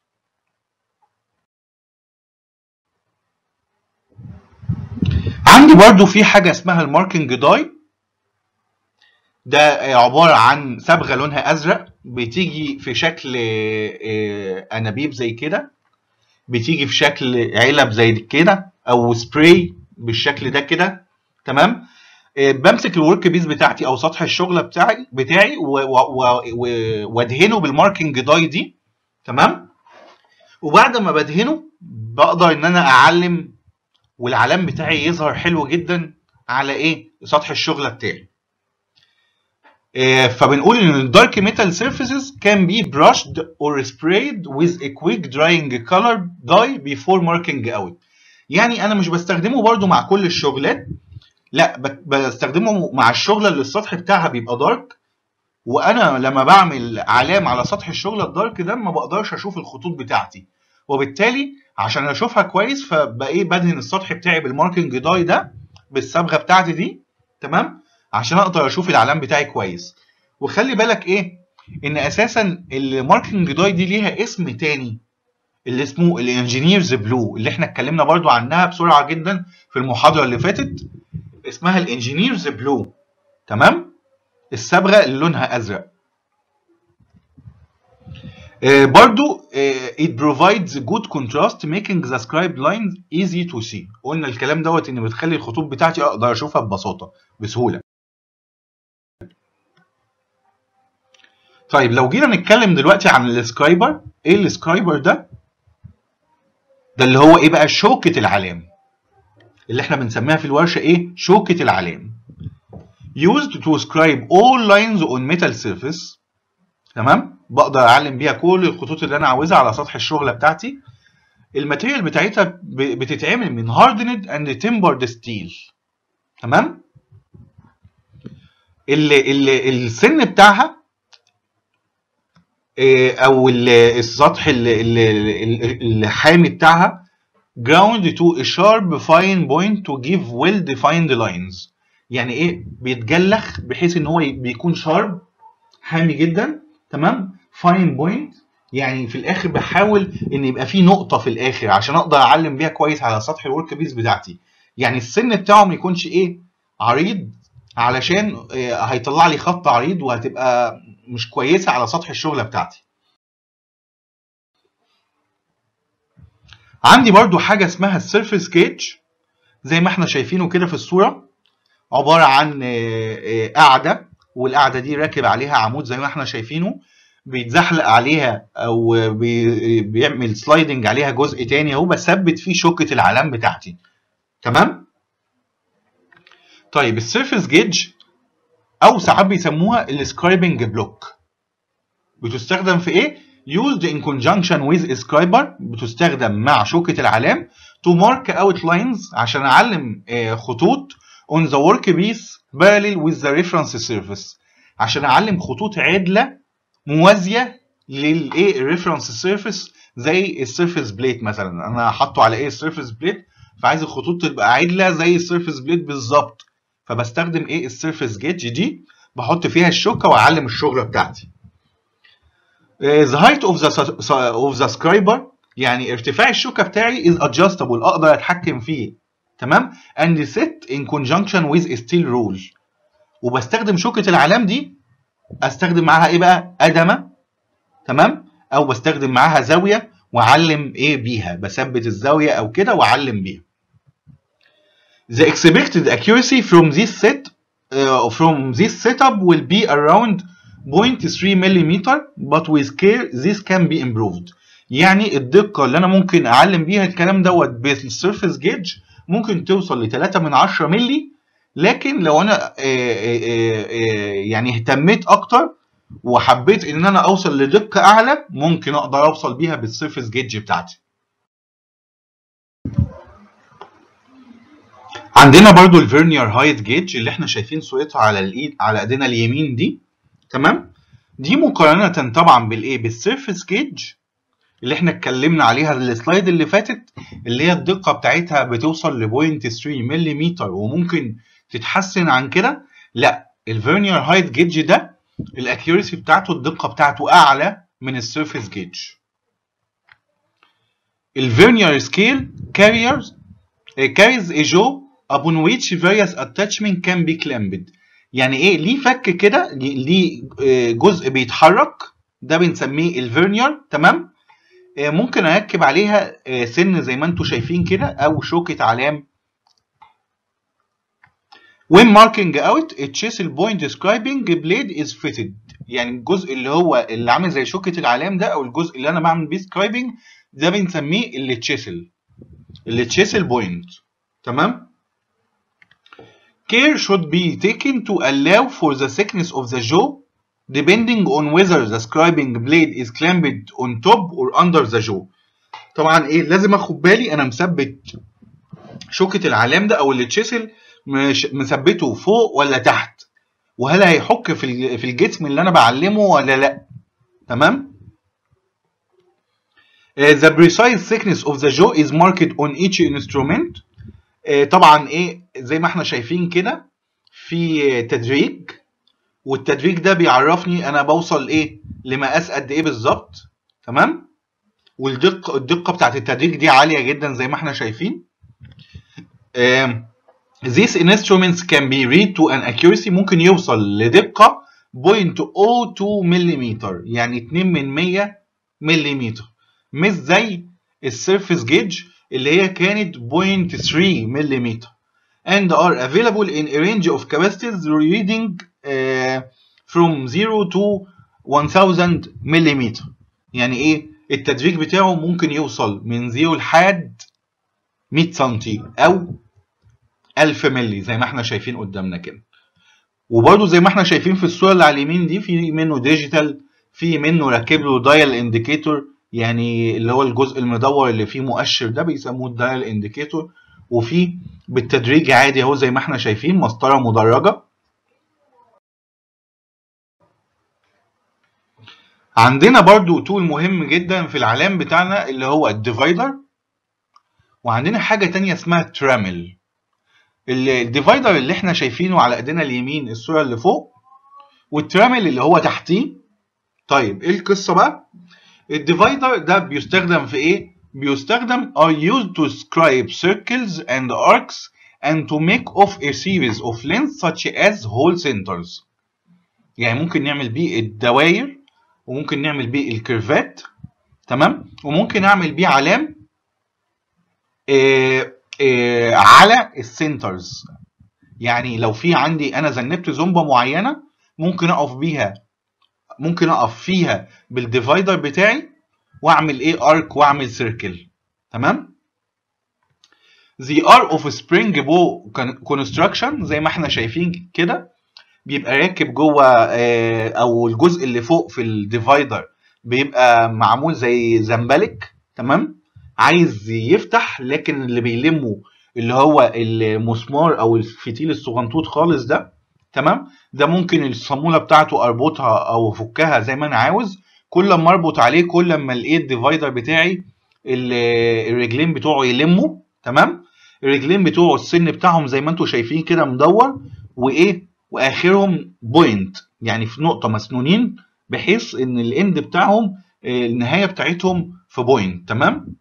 عندي برضو في حاجه اسمها الماركنج داي ده آه، عباره عن صبغه لونها ازرق بتيجي في شكل آه، انابيب زي كده بتيجي في شكل علب زي كده او سبراي بالشكل ده كده تمام آه، بمسك الورك بيس بتاعتي او سطح الشغل بتاعي بتاعي و- و- و- و- وادهنه بالماركنج داي دي تمام وبعد ما بدهنه بقدر ان انا اعلم والعلام بتاعي يظهر حلو جدا على ايه سطح الشغل بتاعي آه، فبنقول ان الدارك ميتال surfaces can be brushed or sprayed with a quick drying color dye before marking out يعني انا مش بستخدمه برضو مع كل الشغلات لا ب- بستخدمه مع الشغله اللي السطح بتاعها بيبقى دارك وانا لما بعمل علام على سطح الشغله الدارك ده ما بقدرش اشوف الخطوط بتاعتي وبالتالي عشان اشوفها كويس فبقى ايه بدهن السطح بتاعي بالماركنج داي ده بالصبغه بتاعتي دي تمام عشان اقدر اشوف العلام بتاعي كويس وخلي بالك ايه ان اساسا الماركنج داي دي ليها اسم تاني اللي اسمه الانجينيرز بلو اللي احنا اتكلمنا برضو عنها بسرعه جدا في المحاضره اللي فاتت اسمها الانجينيرز بلو تمام الصبغه اللي لونها ازرق آه، برضو آه، it provides good contrast making the scribe lines easy to see قلنا الكلام دوت ان بتخلي الخطوط بتاعتي اقدر اشوفها ببساطه بسهوله طيب لو جينا نتكلم دلوقتي عن السكرايبر ايه السكرايبر ده ده اللي هو ايه بقى شوكة العلام اللي احنا بنسميها في الورشة ايه شوكة العلام used to scribe all lines on metal surface تمام بقدر اعلم بيها كل الخطوط اللي انا عاوزها على سطح الشغلة بتاعتي الماتيريال بتاعتها ب- بتتعمل من hardened and tempered steel تمام ال ال السن بتاعها آه، او ال- السطح ال- ال- ال- الحامي بتاعها ground to a sharp fine point to give well defined lines يعني ايه بيتجلخ بحيث ان هو ي- بيكون شارب حامي جدا تمام فاين بوينت يعني في الاخر بحاول ان يبقى في نقطه في الاخر عشان اقدر اعلم بيها كويس على سطح الورك بيس بتاعتي يعني السن بتاعه ما يكونش ايه عريض علشان آه، هيطلع لي خط عريض وهتبقى مش كويسه على سطح الشغله بتاعتي عندي برضو حاجه اسمها السيرفيس جيج زي ما احنا شايفينه كده في الصوره عباره عن آه، آه، قاعده والقاعده دي راكب عليها عمود زي ما احنا شايفينه بيتزحلق عليها او بي- بيعمل سلايدنج عليها جزء تاني اهو بثبت فيه شوكه العلام بتاعتي تمام طيب السيرفيس جيج او ساعات بيسموها السكرايبنج بلوك بتستخدم في ايه used in conjunction with scriber بتستخدم مع شوكة العلام to mark out lines عشان اعلم آه، خطوط on the workpiece parallel with the reference surface عشان اعلم خطوط عدلة موازية للايه الريفرنس سيرفيس زي السيرفيس بليت مثلا انا حاطه على ايه السيرفيس بليت فعايز الخطوط تبقى عدلة زي السيرفيس بليت بالظبط فبستخدم ايه السيرفيس جيج دي بحط فيها الشوكة واعلم الشغلة بتاعتي Uh, the height of the of the scriber يعني ارتفاع الشوكة بتاعي is adjustable اقدر اتحكم فيه تمام and set in conjunction with a steel rule وبستخدم شوكة العلام دي استخدم معاها ايه بقى قدمة تمام او بستخدم معاها زاوية واعلم ايه بيها بثبت الزاوية او كده واعلم بيها The expected accuracy from this set uh, from this setup will be around 0.3 ملم but with care this can be improved يعني الدقة اللي أنا ممكن أعلم بيها الكلام دوت بالسيرفيس جيج ممكن توصل ل 3 من 10 ملي لكن لو أنا آه، آه، آه، آه، يعني اهتميت أكتر وحبيت إن أنا أوصل لدقة أعلى ممكن أقدر أوصل بيها بالسيرفيس جيج بتاعتي. عندنا برضو الفيرنير هايت جيج اللي احنا شايفين صورتها على الايد على ايدينا اليمين دي تمام دي مقارنة طبعا بالايه بالسيرفيس جيج اللي احنا اتكلمنا عليها السلايد اللي فاتت اللي هي الدقة بتاعتها بتوصل ل 0.3 ملم وممكن تتحسن عن كده لا الفيرنير هايت جيج ده الاكيورسي بتاعته الدقة بتاعته اعلى من السيرفيس جيج الفيرنير سكيل carriers carries a jaw upon which various attachment can be clamped يعني ايه ليه فك كده ليه آه، جزء بيتحرك ده بنسميه الفيرنير تمام آه، ممكن اركب عليها آه، سن زي ما انتم شايفين كده او شوكة علام when marking out a chisel point describing blade is fitted يعني الجزء اللي هو اللي عامل زي شوكة العلام ده او الجزء اللي انا بعمل بيه سكرايبنج ده بنسميه التشيسل التشيسل بوينت تمام care should be taken to allow for the thickness of the jaw depending on whether the scribing blade is clamped on top or under the jaw طبعا ايه لازم اخد بالي انا مثبت شوكة العلام ده او التشيسل مش مثبته فوق ولا تحت وهل هيحك في في الجسم اللي انا بعلمه ولا لا تمام uh, the precise thickness of the jaw is marked on each instrument uh, طبعا ايه زي ما احنا شايفين كده في تدريج والتدريج ده بيعرفني انا بوصل ايه لمقاس قد ايه بالظبط تمام والدقه الدقه بتاعت التدريج دي عاليه جدا زي ما احنا شايفين uh, These instruments can be read to an accuracy ممكن يوصل لدقة 0.02 ملم يعني 2 من 100 ملم مش زي السيرفيس جيج اللي هي كانت 0.3 ملم and are available in a range of capacities reading uh, from 0 to 1000 ملم يعني ايه التدريج بتاعه ممكن يوصل من 0 لحد 100 سنتي او 1000 مللي زي ما احنا شايفين قدامنا كده وبرده زي ما احنا شايفين في الصوره اللي على اليمين دي في منه ديجيتال في منه راكب له دايل انديكيتور يعني اللي هو الجزء المدور اللي فيه مؤشر ده بيسموه الدايل انديكيتور وفي بالتدريج عادي اهو زي ما احنا شايفين مسطره مدرجه عندنا برضو تول مهم جدا في العلام بتاعنا اللي هو الديفايدر وعندنا حاجه تانية اسمها ترامل الديفايدر اللي احنا شايفينه على ايدينا اليمين الصوره اللي فوق والترامل اللي هو تحتيه طيب ايه القصه بقى الديفايدر ده بيستخدم في ايه بيستخدم are used to scribe circles and arcs and to make off a series of lengths such as whole centers يعني ممكن نعمل بيه الدوائر وممكن نعمل بيه الكيرفات تمام وممكن اعمل بيه علام إيه إيه على السنترز يعني لو في عندي انا ذنبت زومبا معينه ممكن اقف بيها ممكن اقف فيها بالديفايدر بتاعي واعمل ايه ارك واعمل سيركل تمام The R of spring bow construction زي ما احنا شايفين كده بيبقى راكب جوه او الجزء اللي فوق في الديفايدر بيبقى معمول زي زنبلك تمام عايز يفتح لكن اللي بيلمه اللي هو المسمار او الفتيل الصغنطوط خالص ده تمام ده ممكن الصاموله بتاعته اربطها او افكها زي ما انا عاوز كل ما اربط عليه كل ما الايه الديفايدر بتاعي الرجلين بتوعه يلموا تمام الرجلين بتوعه السن بتاعهم زي ما انتم شايفين كده مدور وايه واخرهم بوينت يعني في نقطه مسنونين بحيث ان الاند بتاعهم النهايه بتاعتهم في بوينت تمام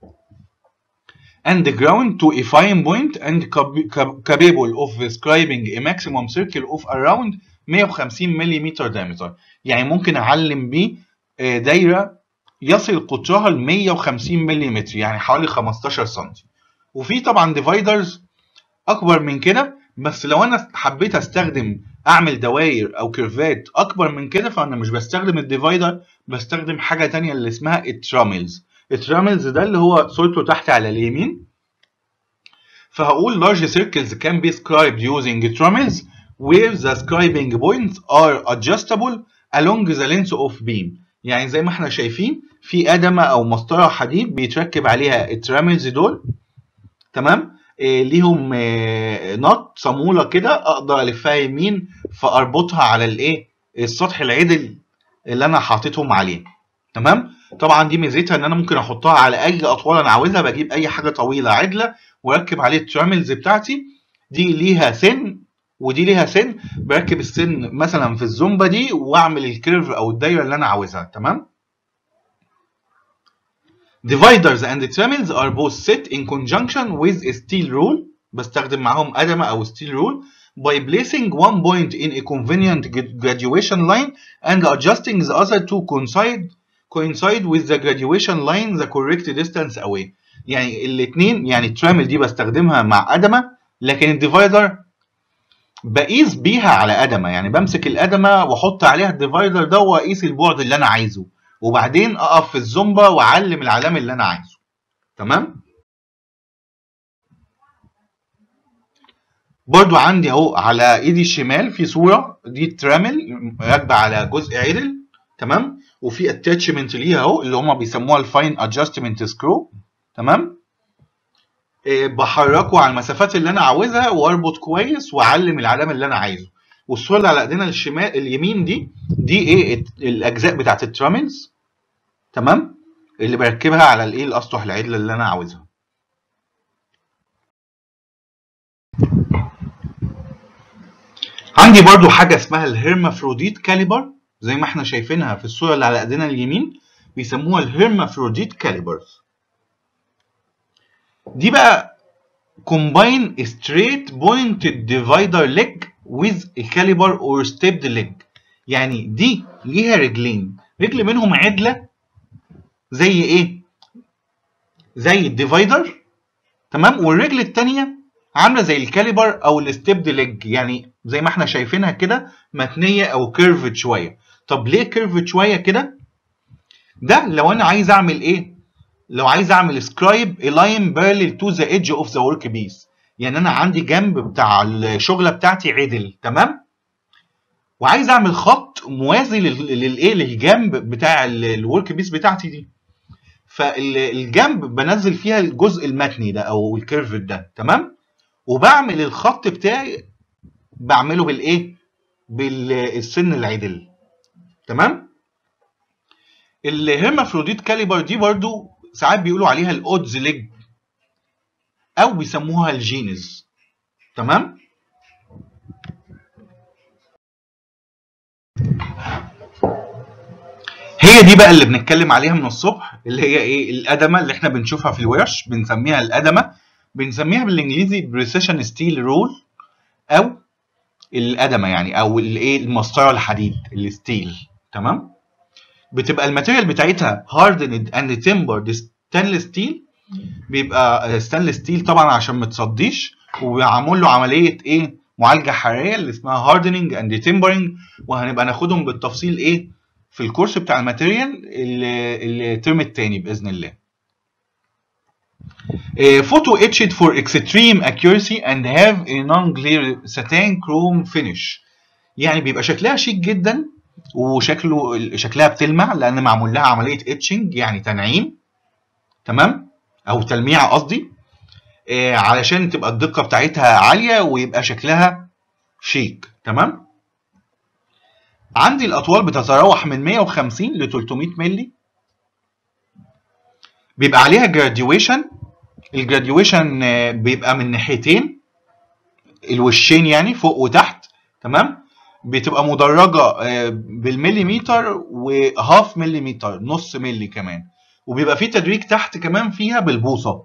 and ground to a fine point and capable of describing a maximum circle of around 150 ملم diameter يعني ممكن اعلم بيه دايره يصل قطرها ل 150 ملم يعني حوالي 15 سم وفي طبعا ديفايدرز اكبر من كده بس لو انا حبيت استخدم اعمل دوائر او كيرفات اكبر من كده فانا مش بستخدم الديفايدر بستخدم حاجه تانية اللي اسمها التراملز التراملز ده اللي هو صورته تحت على اليمين فهقول large circles can be scribed using trammels where the scribing points are adjustable along the length of beam يعني زي ما احنا شايفين في قدمة او مسطرة حديد بيتركب عليها التراملز دول تمام إيه ليهم إيه نط صامولة كده اقدر الفها يمين فاربطها على الايه السطح العدل اللي انا حاططهم عليه تمام طبعا دي ميزتها ان انا ممكن احطها على اي اطوال انا عاوزها بجيب اي حاجه طويله عدله واركب عليه التراملز بتاعتي دي ليها سن ودي ليها سن بركب السن مثلا في الزومبا دي واعمل الكيرف او الدايره اللي انا عاوزها تمام Dividers and trammels are both set in conjunction with a steel rule بستخدم معاهم قدمة أو steel rule by placing one point in a convenient graduation line and adjusting the other to coincide coincide with the graduation line the correct distance away يعني الاثنين يعني الترامل دي بستخدمها مع قدمة لكن الديفايدر بقيس بيها على قدمة يعني بمسك القدمة واحط عليها الديفايدر ده واقيس البعد اللي انا عايزه وبعدين اقف في الزومبا واعلم العلامة اللي انا عايزه تمام برضو عندي اهو على ايدي الشمال في صوره دي ترامل راكبه على جزء عدل تمام وفي اتاتشمنت ليها اهو اللي هم بيسموها الفاين ادجستمنت سكرو تمام إيه بحركه على المسافات اللي انا عاوزها واربط كويس واعلم العلامه اللي انا عايزه والصوره اللي على ايدينا الشمال اليمين دي دي ايه الاجزاء بتاعت التراملز تمام اللي بركبها على الايه الاسطح العدله اللي انا عاوزها عندي برضو حاجه اسمها الهرمافروديت كاليبر زي ما احنا شايفينها في الصوره اللي على ايدينا اليمين بيسموها الهرمافروديت كاليبرز دي بقى combine a straight pointed divider leg with a caliber or stepped leg يعني دي ليها رجلين رجل منهم عدله زي ايه زي الديفايدر تمام والرجل الثانيه عامله زي الكاليبر او الستيبد ليج يعني زي ما احنا شايفينها كده متنيه او كيرفد شويه طب ليه كيرفد شويه كده ده لو انا عايز اعمل ايه لو عايز اعمل سكرايب لاين بارلل تو ذا ايدج اوف ذا ورك بيس يعني انا عندي جنب بتاع الشغله بتاعتي عدل تمام وعايز اعمل خط موازي للايه للجنب بتاع الورك بيس بتاعتي دي فالجنب بنزل فيها الجزء المتني ده او الكيرفد ده تمام وبعمل الخط بتاعي بعمله بالايه بالسن العدل تمام الهيرمافروديت كاليبر دي برضو ساعات بيقولوا عليها الاودز ليج او بيسموها الجينز تمام هي دي بقى اللي بنتكلم عليها من الصبح اللي هي ايه الادمه اللي احنا بنشوفها في الورش بنسميها الادمه بنسميها بالانجليزي بريسيشن ستيل رول او الادمه يعني او الايه المسطره الحديد الستيل تمام بتبقى الماتيريال بتاعتها هاردند اند تمبرد ستانلس ستيل بيبقى ستانلس ستيل طبعا عشان ما تصديش وبيعمل له عمليه ايه معالجه حراريه اللي اسمها هاردننج اند تمبرنج وهنبقى ناخدهم بالتفصيل ايه في الكورس بتاع الماتيريال الترم الثاني باذن الله photo etched for extreme accuracy and have a non-glare satin chrome finish يعني بيبقى شكلها شيك جدا وشكله شكلها بتلمع لان معمول لها عمليه اتشنج يعني تنعيم تمام او تلميع قصدي آه علشان تبقى الدقه بتاعتها عاليه ويبقى شكلها شيك تمام عندي الاطوال بتتراوح من 150 ل 300 مللي بيبقى عليها جراديويشن الجراديويشن بيبقى من ناحيتين الوشين يعني فوق وتحت تمام بتبقى مدرجه بالمليمتر وهاف مليمتر نص ملي كمان وبيبقى في تدريج تحت كمان فيها بالبوصه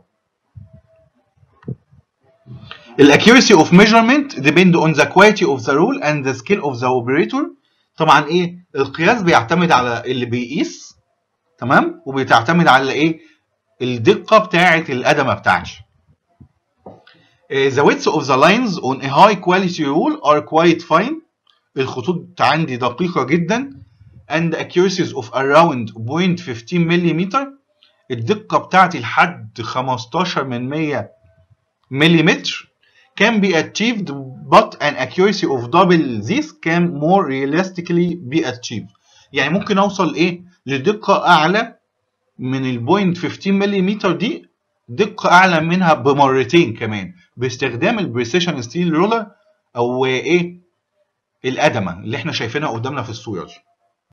الاكيورسي اوف ميجرمنت depend on the quality of the rule and the skill of the operator طبعا ايه القياس بيعتمد على اللي بيقيس تمام وبتعتمد على ايه الدقه بتاعه القدمه بتاعتي the width of the lines on a high quality rule are quite fine الخطوط عندي دقيقه جدا and accuracies of around 0.15 ملم الدقه بتاعتي لحد 15 من 100 ملم can be achieved but an accuracy of double this can more realistically be achieved يعني ممكن اوصل ايه لدقه اعلى من البوينت 15 ملم دي دقه اعلى منها بمرتين كمان باستخدام البريسيشن ستيل رولر او ايه الادمه اللي احنا شايفينها قدامنا في الصوره دي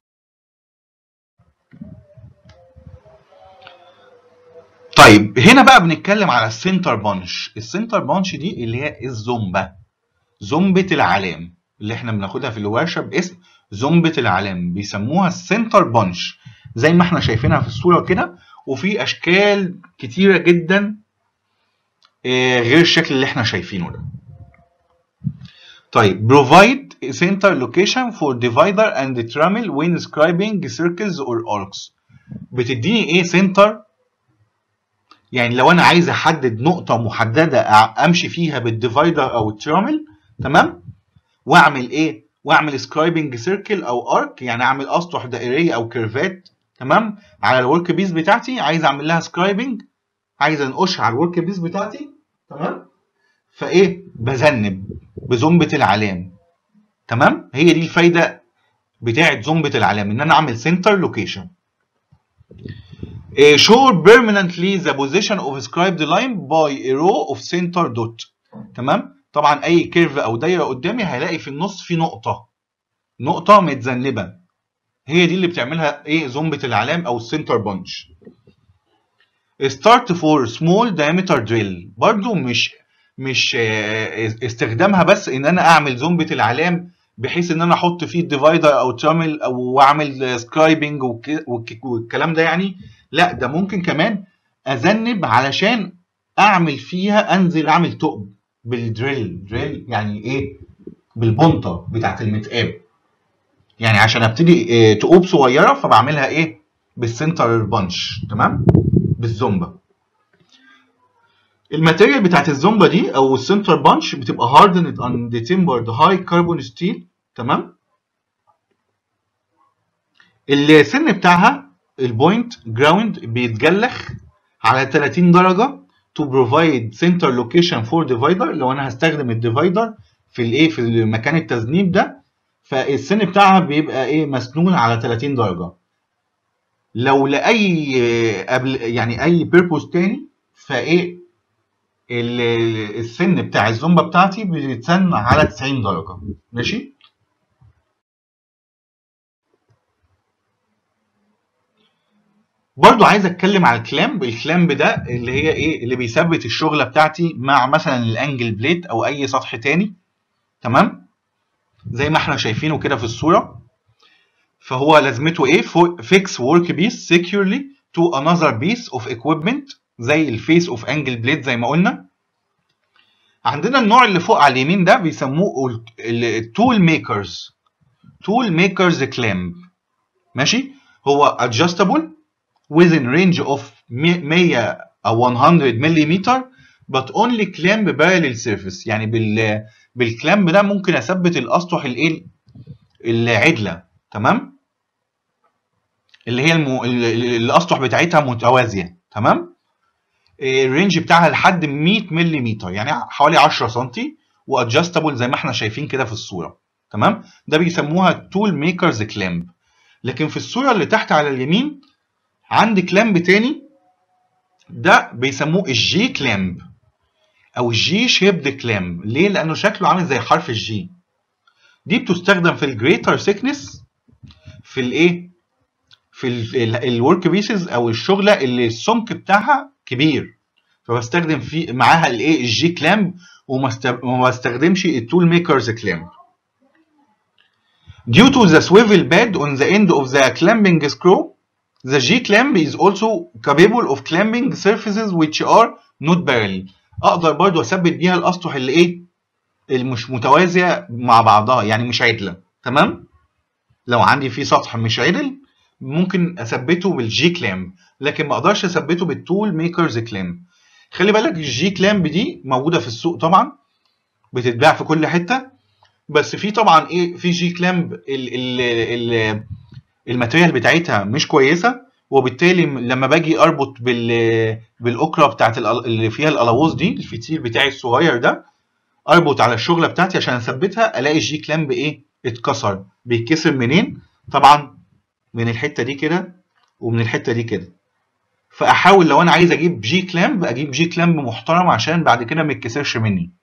طيب هنا بقى بنتكلم على السنتر بانش السنتر بانش دي اللي هي الزومبه زومبه العلام اللي احنا بناخدها في الورشه باسم زومبه العلام بيسموها السنتر بانش زي ما احنا شايفينها في الصوره كده وفي اشكال كتيره جدا غير الشكل اللي احنا شايفينه ده طيب provide center location for divider and trammel when scribing circles or arcs بتديني ايه سنتر يعني لو انا عايز احدد نقطه محدده امشي فيها بالديفايدر او الترامل تمام واعمل ايه واعمل سكرايبنج سيركل او ارك يعني اعمل اسطح دائريه او كيرفات تمام على الورك بيس بتاعتي عايز اعمل لها سكرايبنج عايز انقشها على الورك بيس بتاعتي تمام فايه بذنب بزومبه العلام تمام هي دي الفايده بتاعه زومبه العلام ان انا اعمل سنتر لوكيشن show permanently the position of scribed line by a row of center dot تمام طبعا اي كيرف او دايره قدامي هلاقي في النص في نقطه نقطه متذنبه هي دي اللي بتعملها ايه زومبه العلام او السنتر بانش start for small diameter drill برضو مش مش استخدامها بس ان انا اعمل زومبه العلام بحيث ان انا احط فيه ديفايدر او ترامل او اعمل سكرايبنج والكلام ده يعني لا ده ممكن كمان اذنب علشان اعمل فيها انزل اعمل ثقب بالدريل دريل يعني ايه بالبنطه بتاعت المتقاب يعني عشان ابتدي ثقوب صغيره فبعملها ايه بالسنتر بانش تمام بالزومبا الماتيريال بتاعت الزومبا دي او السنتر بانش بتبقى هاردند اند تمبرد هاي كربون ستيل تمام السن بتاعها البوينت جراوند بيتجلخ على 30 درجه to provide center location for divider لو انا هستخدم الديفايدر في الايه في مكان التذنيب ده فالسن بتاعها بيبقى ايه مسنون على 30 درجه لو لاي قبل يعني اي بيربوز تاني فايه السن بتاع الزومبا بتاعتي بيتسن على 90 درجه ماشي برضو عايز اتكلم على الكلامب الكلامب ده اللي هي ايه اللي بيثبت الشغله بتاعتي مع مثلا الانجل بليت او اي سطح تاني تمام زي ما احنا شايفينه كده في الصوره فهو لازمته ايه fix work piece securely to another piece of equipment زي الفيس اوف انجل بليد زي ما قلنا عندنا النوع اللي فوق على اليمين ده بيسموه التول ميكرز تول ميكرز كلامب ماشي هو adjustable within range of 100 او 100 ملم but only clamp parallel surface يعني بال بالكلامب ده ممكن اثبت الاسطح الايه العدله تمام اللي هي المو... الاسطح بتاعتها متوازيه تمام الرينج بتاعها لحد 100 ملم يعني حوالي 10 سم وادجستبل زي ما احنا شايفين كده في الصوره تمام ده بيسموها تول ميكرز كلامب لكن في الصوره اللي تحت على اليمين عندي كلامب تاني ده بيسموه الجي كلامب او الجي شيبد كلامب ليه لانه شكله عامل زي حرف الجي دي بتستخدم في الجريتر سيكنس في الايه في الورك بيسز او الشغله اللي السمك بتاعها كبير فبستخدم في معاها الايه الجي كلامب وما بستخدمش التول ميكرز كلامب Due to the swivel pad on the end of the clamping screw, the G-clamp is also capable of clamping surfaces which are not parallel. اقدر برضو اثبت بيها الاسطح اللي ايه المش متوازيه مع بعضها يعني مش عدله تمام لو عندي في سطح مش عدل ممكن اثبته بالجي كلامب لكن ما اقدرش اثبته بالتول ميكرز كلامب خلي بالك الجي كلامب دي موجوده في السوق طبعا بتتباع في كل حته بس في طبعا ايه في جي كلامب ال ال ال الماتيريال بتاعتها مش كويسه وبالتالي لما باجي اربط بال بالاكره بتاعت اللي فيها الالووز دي الفتيل بتاعي الصغير ده اربط على الشغله بتاعتي عشان اثبتها الاقي الجي كلامب ايه اتكسر بيتكسر منين طبعا من الحته دي كده ومن الحته دي كده فاحاول لو انا عايز اجيب جي كلامب اجيب جي كلامب محترم عشان بعد كده ما يتكسرش مني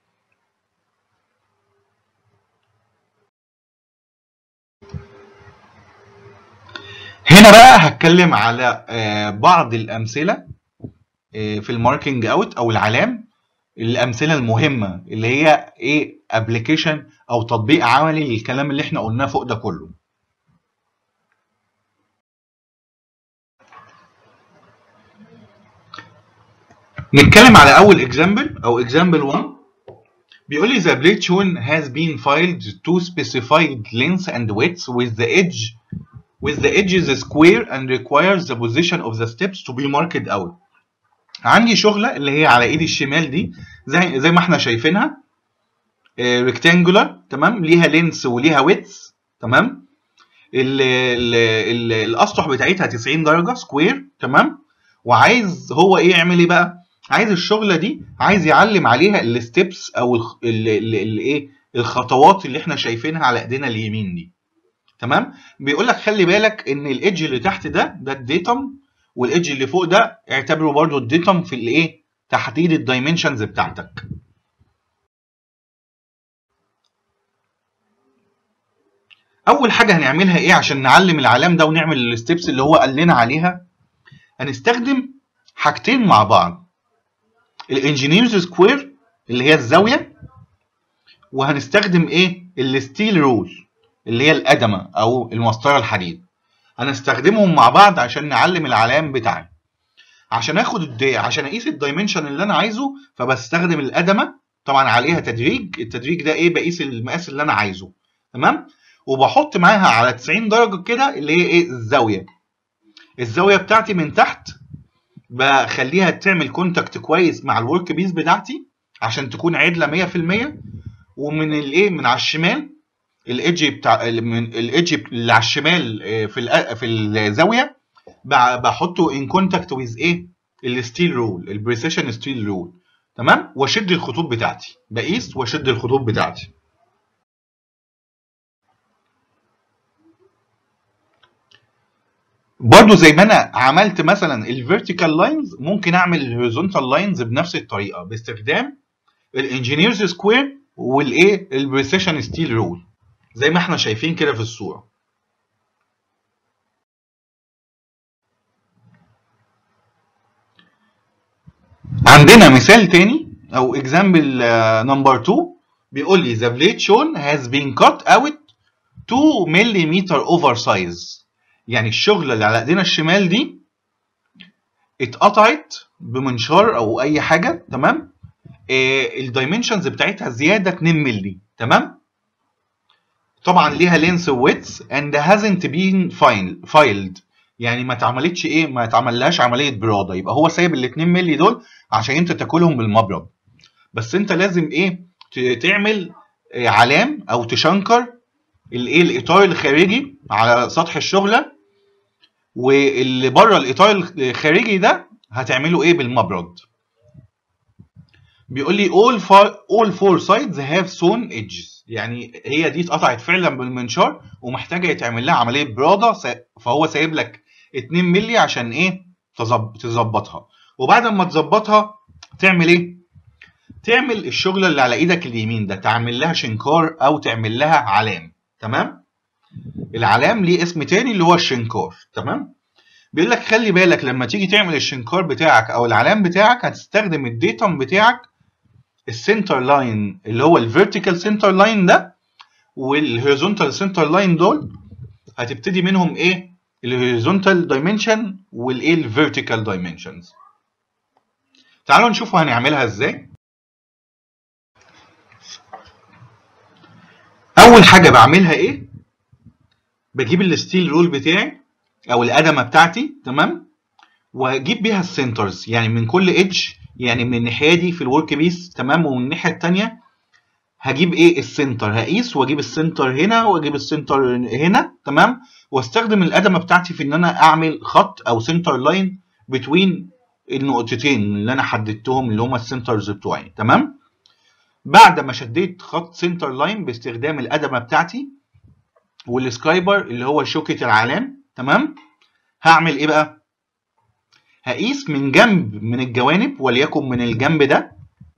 هنا بقى هتكلم على بعض الامثله في الماركينج اوت او العلام الامثله المهمه اللي هي ايه ابلكيشن او تطبيق عملي للكلام اللي احنا قلناه فوق ده كله نتكلم على اول اكزامبل او اكزامبل 1 بيقول لي the blade shown has been filed to specified length and width with the edge with the edges square and requires the position of the steps to be marked out عندي شغله اللي هي على ايدي الشمال دي زي زي ما احنا شايفينها ريكتانجولار تمام ليها لينس وليها ويتس تمام ال ال ال الاسطح بتاعتها 90 درجه سكوير تمام وعايز هو ايه يعمل ايه بقى عايز الشغله دي عايز يعلم عليها الستبس او الايه الخطوات اللي احنا شايفينها على ايدينا اليمين دي تمام بيقول لك خلي بالك ان الايدج اللي تحت ده ده الديتم والايدج اللي فوق ده اعتبره برضو الديتم في الايه تحديد الدايمنشنز بتاعتك اول حاجه هنعملها ايه عشان نعلم العلام ده ونعمل الستبس اللي هو قال لنا عليها هنستخدم حاجتين مع بعض الانجينيرز سكوير اللي هي الزاويه وهنستخدم ايه الستيل رول اللي هي الادمه او المسطره الحديد هنستخدمهم مع بعض عشان نعلم العلام بتاعي عشان اخد الدي عشان اقيس الدايمنشن اللي انا عايزه فبستخدم الادمه طبعا عليها تدريج التدريج ده ايه بقيس المقاس اللي انا عايزه تمام وبحط معاها على 90 درجه كده اللي هي ايه الزاويه الزاويه بتاعتي من تحت بخليها تعمل كونتاكت كويس مع الورك بيس بتاعتي عشان تكون عدله 100% ومن الايه من على الشمال الايدج بتاع من الايدج اللي على الشمال في في الزاويه بحطه ان كونتاكت ويز ايه الستيل رول البريسيشن ستيل رول تمام واشد الخطوط بتاعتي بقيس واشد الخطوط بتاعتي برضو زي ما انا عملت مثلا الفيرتيكال لاينز ممكن اعمل الهوريزونتال لاينز بنفس الطريقه باستخدام الانجينيرز سكوير والايه البريسيشن ستيل رول زي ما احنا شايفين كده في الصوره عندنا مثال تاني او اكزامبل نمبر 2 بيقول لي the blade shown has been cut out 2 ملم over size يعني الشغله اللي على ايدينا الشمال دي اتقطعت بمنشار او اي حاجه تمام آه الدايمنشنز بتاعتها زياده 2 مللي تمام طبعا ليها لينس ويتس and hasn't been filed يعني ما اتعملتش ايه ما اتعملهاش عمليه براده يبقى هو سايب ال 2 مللي دول عشان انت تاكلهم بالمبرد بس انت لازم ايه تعمل علام او تشنكر الايه الاطار الخارجي على سطح الشغله واللي بره الاطار الخارجي ده هتعمله ايه بالمبرد بيقول لي all four, all four sides have sewn edges يعني هي دي اتقطعت فعلا بالمنشار ومحتاجه يتعمل لها عمليه براده فهو سايب لك 2 مللي عشان ايه تظبطها وبعد ما تظبطها تعمل ايه تعمل الشغله اللي على ايدك اليمين ده تعمل لها شنكار او تعمل لها علام تمام العلام ليه اسم تاني اللي هو الشنكار تمام بيقول لك خلي بالك لما تيجي تعمل الشنكار بتاعك او العلام بتاعك هتستخدم الديتم بتاعك السنتر لاين اللي هو الفيرتيكال سنتر لاين ده والهوريزونتال سنتر لاين دول هتبتدي منهم ايه الهوريزونتال دايمنشن والايه الفيرتيكال دايمنشنز تعالوا نشوفوا هنعملها ازاي اول حاجه بعملها ايه بجيب الستيل رول بتاعي او القدمه بتاعتي تمام واجيب بيها السنترز يعني من كل ايدج يعني من الناحيه دي في الورك بيس تمام ومن الناحيه الثانيه هجيب ايه السنتر هقيس واجيب السنتر هنا واجيب السنتر هنا تمام واستخدم القدمه بتاعتي في ان انا اعمل خط او سنتر لاين بتوين النقطتين اللي انا حددتهم اللي هما السنترز بتوعي تمام بعد ما شديت خط سنتر لاين باستخدام القدمه بتاعتي والسكايبر اللي هو شوكه العلام تمام هعمل ايه بقى هقيس من جنب من الجوانب وليكن من الجنب ده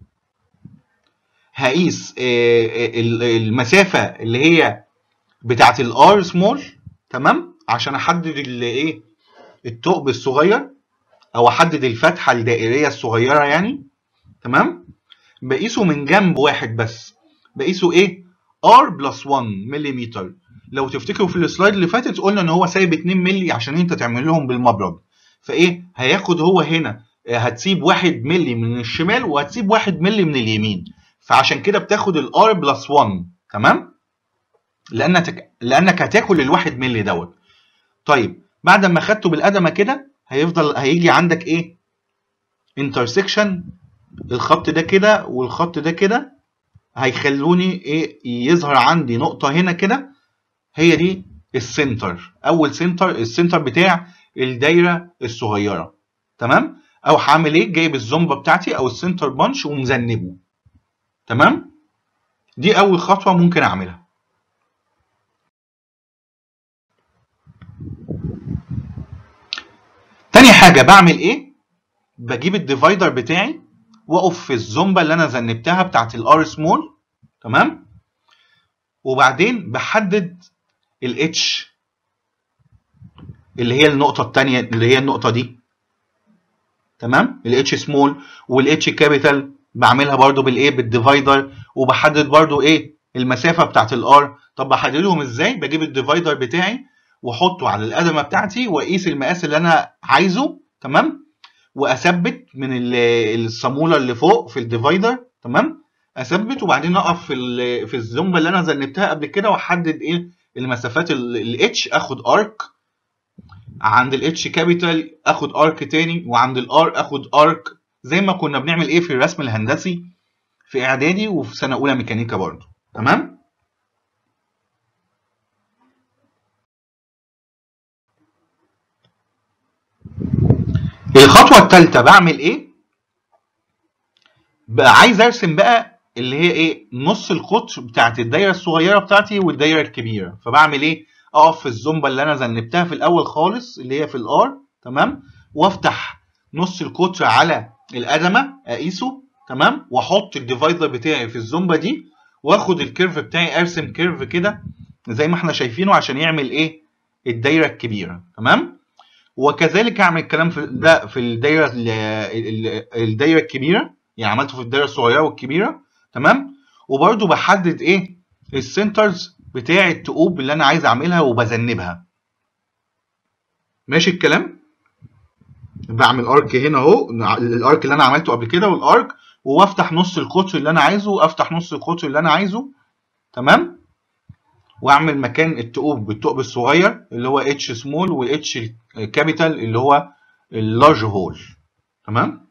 هقيس المسافه اللي هي بتاعه الار سمول تمام عشان احدد الايه الثقب الصغير او احدد الفتحه الدائريه الصغيره يعني تمام بقيسه من جنب واحد بس بقيسه ايه ار بلس 1 ملم لو تفتكروا في السلايد اللي فاتت قلنا ان هو سايب 2 مللي عشان انت تعمل لهم بالمبرد فايه هياخد هو هنا هتسيب 1 مللي من الشمال وهتسيب 1 مللي من اليمين فعشان كده بتاخد الار بلس 1 تمام لانك لانك هتاكل الواحد مللي دوت طيب بعد ما خدته بالقدمه كده هيفضل هيجي عندك ايه انترسكشن الخط ده كده والخط ده كده هيخلوني ايه يظهر عندي نقطه هنا كده هي دي السنتر اول سنتر السنتر بتاع الدايره الصغيره تمام او هعمل ايه جايب الزومبا بتاعتي او السنتر بانش ومذنبه تمام دي اول خطوه ممكن اعملها تاني حاجه بعمل ايه بجيب الديفايدر بتاعي واقف في الزومبا اللي انا ذنبتها بتاعت الار سمول تمام وبعدين بحدد الاتش اللي هي النقطه الثانيه اللي هي النقطه دي تمام الاتش سمول والاتش كابيتال بعملها برضو بالايه بالديفايدر وبحدد برضو ايه المسافه بتاعت الار طب بحددهم ازاي بجيب الديفايدر بتاعي واحطه على القدمه بتاعتي واقيس المقاس اللي انا عايزه تمام واثبت من الصاموله اللي فوق في الديفايدر تمام اثبت وبعدين اقف في في الزومبا اللي انا ذنبتها قبل كده واحدد ايه المسافات الاتش اخد ارك عند الاتش كابيتال اخد ارك تاني وعند الار اخد ارك زي ما كنا بنعمل ايه في الرسم الهندسي في اعدادي وفي سنه اولى ميكانيكا برضو تمام الخطوه الثالثه بعمل ايه بقى عايز ارسم بقى اللي هي ايه نص القطر بتاعت الدايره الصغيره بتاعتي والدايره الكبيره فبعمل ايه اقف في الزومبا اللي انا ذنبتها في الاول خالص اللي هي في الار تمام وافتح نص القطر على القدمه اقيسه تمام واحط الديفايدر بتاعي في الزومبا دي واخد الكيرف بتاعي ارسم كيرف كده زي ما احنا شايفينه عشان يعمل ايه الدايره الكبيره تمام وكذلك اعمل الكلام في ده في الدايره الدايره الكبيره يعني عملته في الدايره الصغيره والكبيره تمام وبرده بحدد ايه السنترز بتاع التقوب اللي انا عايز اعملها وبذنبها ماشي الكلام بعمل ارك هنا اهو الارك اللي انا عملته قبل كده والارك وافتح نص القطر اللي انا عايزه وافتح نص القطر اللي انا عايزه تمام واعمل مكان التقوب بالثقب الصغير اللي هو اتش سمول والاتش كابيتال اللي هو اللارج هول تمام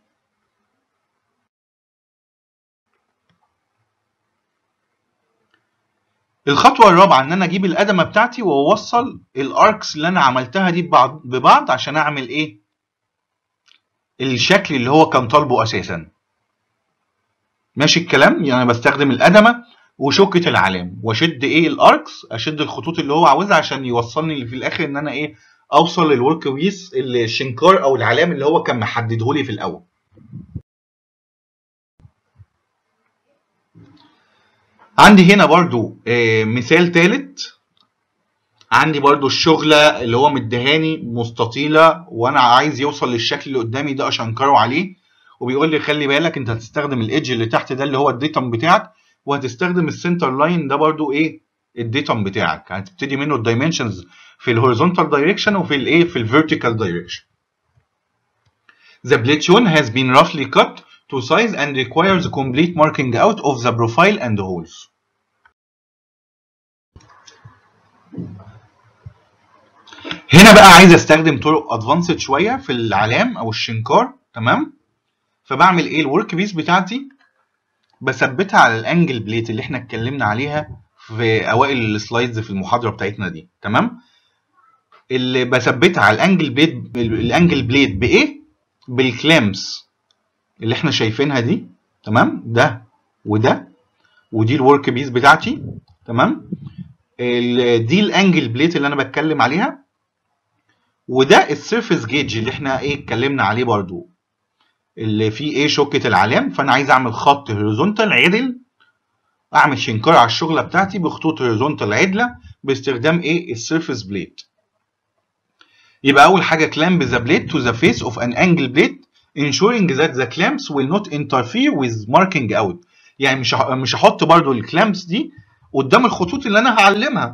الخطوه الرابعه ان انا اجيب القدمه بتاعتي واوصل الاركس اللي انا عملتها دي ببعض ببعض عشان اعمل ايه الشكل اللي هو كان طالبه اساسا ماشي الكلام يعني انا بستخدم القدمه وشوكه العلام واشد ايه الاركس اشد الخطوط اللي هو عاوزها عشان يوصلني في الاخر ان انا ايه اوصل للورك بيس الشنكار او العلام اللي هو كان محدده لي في الاول عندي هنا برضو آه مثال ثالث عندي برضو الشغلة اللي هو مدهاني مستطيلة وانا عايز يوصل للشكل اللي قدامي ده اشنكره عليه وبيقول لي خلي بالك انت هتستخدم الايدج اللي تحت ده اللي هو الديتم بتاعك وهتستخدم السنتر لاين ده برضو ايه الديتم بتاعك هتبتدي منه الدايمنشنز في الهوريزونتال دايركشن وفي الايه في الفيرتيكال دايركشن The blade shown has been roughly cut to size and requires complete marking out of the profile and holes. هنا بقى عايز استخدم طرق ادفانسد شويه في العلام او الشنكار تمام فبعمل ايه الورك بيس بتاعتي بثبتها على الانجل بليت اللي احنا اتكلمنا عليها في اوائل السلايدز في المحاضره بتاعتنا دي تمام اللي بثبتها على الانجل بليت الانجل بليت بايه بالكلامس اللي احنا شايفينها دي تمام ده وده ودي الورك بيس بتاعتي تمام دي الانجل بليت اللي انا بتكلم عليها وده السيرفيس جيج اللي احنا ايه اتكلمنا عليه برضو اللي فيه ايه شوكة العلام فانا عايز اعمل خط هوريزونتال عدل اعمل شنكار على الشغلة بتاعتي بخطوط هوريزونتال عدلة باستخدام ايه السيرفيس بليت يبقى اول حاجة clamp the blade to the face of an angle blade ensuring that the clamps will not interfere with marking out يعني مش مش هحط برضو الكلامبس دي قدام الخطوط اللي انا هعلمها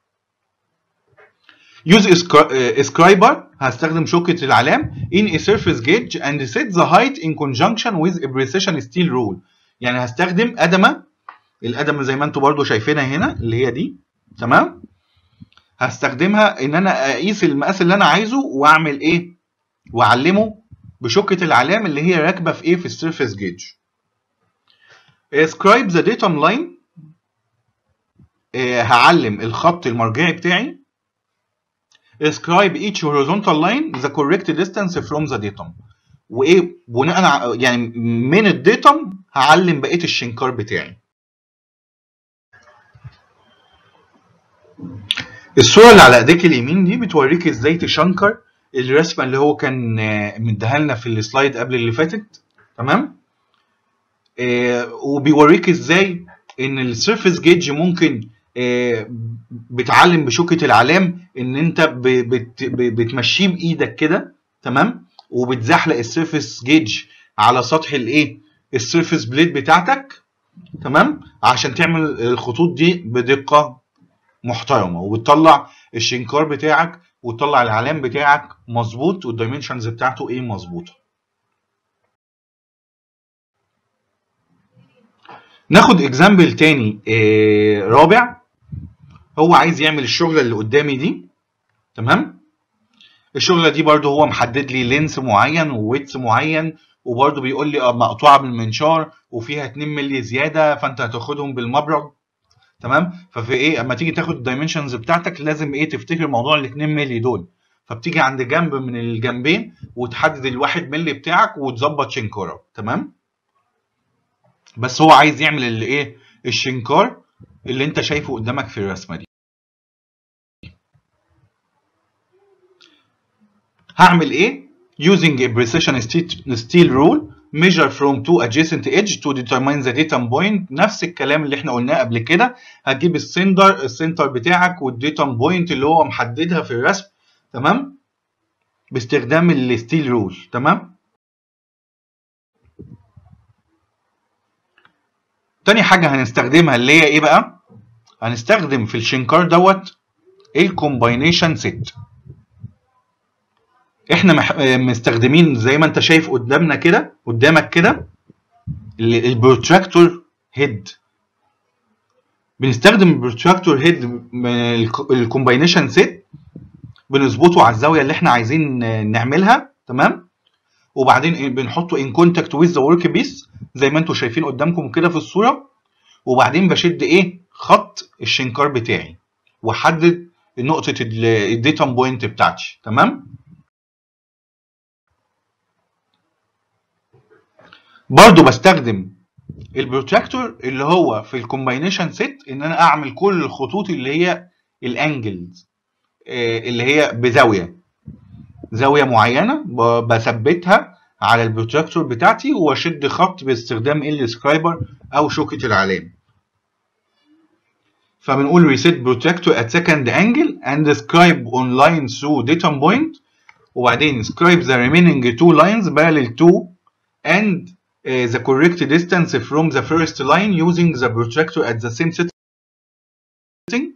use scriber هستخدم شوكة العلام in a surface gauge and set the height in conjunction with a precision steel rule يعني هستخدم قدمة القدمة زي ما انتم برضو شايفينها هنا اللي هي دي تمام هستخدمها ان انا اقيس المقاس اللي انا عايزه واعمل ايه واعلمه بشوكة العلام اللي هي راكبة في ايه في السيرفيس جيج scribe the datum line هعلم الخط المرجعي بتاعي ascribe each horizontal line the correct distance from the datum وايه بناء ع- يعني من الديتم هعلم بقيه الشنكار بتاعي الصوره اللي على ايديك اليمين دي بتوريك ازاي تشنكر الرسمه اللي هو كان آه، مديها لنا في السلايد قبل اللي فاتت تمام آه، وبيوريك ازاي ان السيرفيس جيج ممكن آه، بتعلم بشوكة العلام ان انت ب- بت- ب- بتمشيه بايدك كده تمام وبتزحلق السيرفيس جيج على سطح الايه السيرفيس بليد بتاعتك تمام عشان تعمل الخطوط دي بدقة محترمة وبتطلع الشنكار بتاعك وتطلع العلام بتاعك مظبوط والدايمنشنز بتاعته ايه مظبوطة ناخد اكزامبل تاني آه، رابع هو عايز يعمل الشغله اللي قدامي دي تمام الشغله دي برضو هو محدد لي لينس معين وويتس معين وبرضو بيقول لي آه، مقطوعه بالمنشار وفيها 2 مللي زياده فانت هتاخدهم بالمبرد تمام ففي ايه اما تيجي تاخد الدايمنشنز بتاعتك لازم ايه تفتكر موضوع ال 2 مللي دول فبتيجي عند جنب من الجنبين وتحدد الواحد مللي بتاعك وتظبط شنكاره تمام بس هو عايز يعمل اللي ايه الشنكار اللي انت شايفه قدامك في الرسمه دي هعمل ايه using a precision steel steel rule measure from two adjacent edge to determine the datum point نفس الكلام اللي احنا قلناه قبل كده هتجيب السنتر السنتر بتاعك والديتم بوينت اللي هو محددها في الرسم تمام باستخدام الستيل رول تمام تاني حاجة هنستخدمها اللي هي ايه بقى؟ هنستخدم في الشنكار دوت الكومباينيشن سيت احنا مح... آه، مستخدمين زي ما انت شايف قدامنا كده قدامك كده ال- البروتراكتور هيد بنستخدم البروتراكتور هيد من الك- الكومباينيشن سيت بنظبطه على الزاويه اللي احنا عايزين آه، نعملها تمام وبعدين إيه بنحطه ان كونتاكت ويز ذا ورك بيس زي ما انتم شايفين قدامكم كده في الصوره وبعدين بشد ايه خط الشنكار بتاعي واحدد نقطه الديتم بوينت بتاعتي تمام برضو بستخدم البروتراكتور اللي هو في الكومباينيشن سيت ان انا اعمل كل الخطوط اللي هي الانجلز اللي هي بزاويه زاويه معينه ب- بثبتها على البروتراكتور بتاعتي واشد خط باستخدام السكرايبر او شوكه العلام فبنقول ريسيت بروتراكتور at second angle and scribe on line through datum point وبعدين scribe the remaining two lines parallel to and uh, the correct distance from the first line using the protractor at the same setting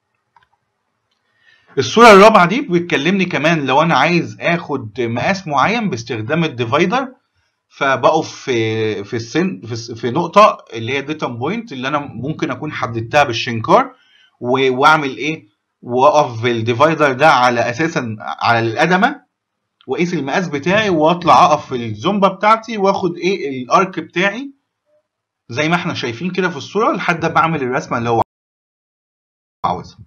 الصورة الرابعة دي بتكلمني كمان لو أنا عايز آخد مقاس معين باستخدام الديفايدر فبقف في في السن في, الس- في نقطة اللي هي ديتم بوينت اللي أنا ممكن أكون حددتها بالشنكار و- وأعمل إيه؟ وأقف بالديفايدر ده على أساسا على القدمة واقيس المقاس بتاعي واطلع اقف في الزومبا بتاعتي واخد ايه الارك بتاعي زي ما احنا شايفين كده في الصوره لحد ما اعمل الرسمه اللي هو عاوزها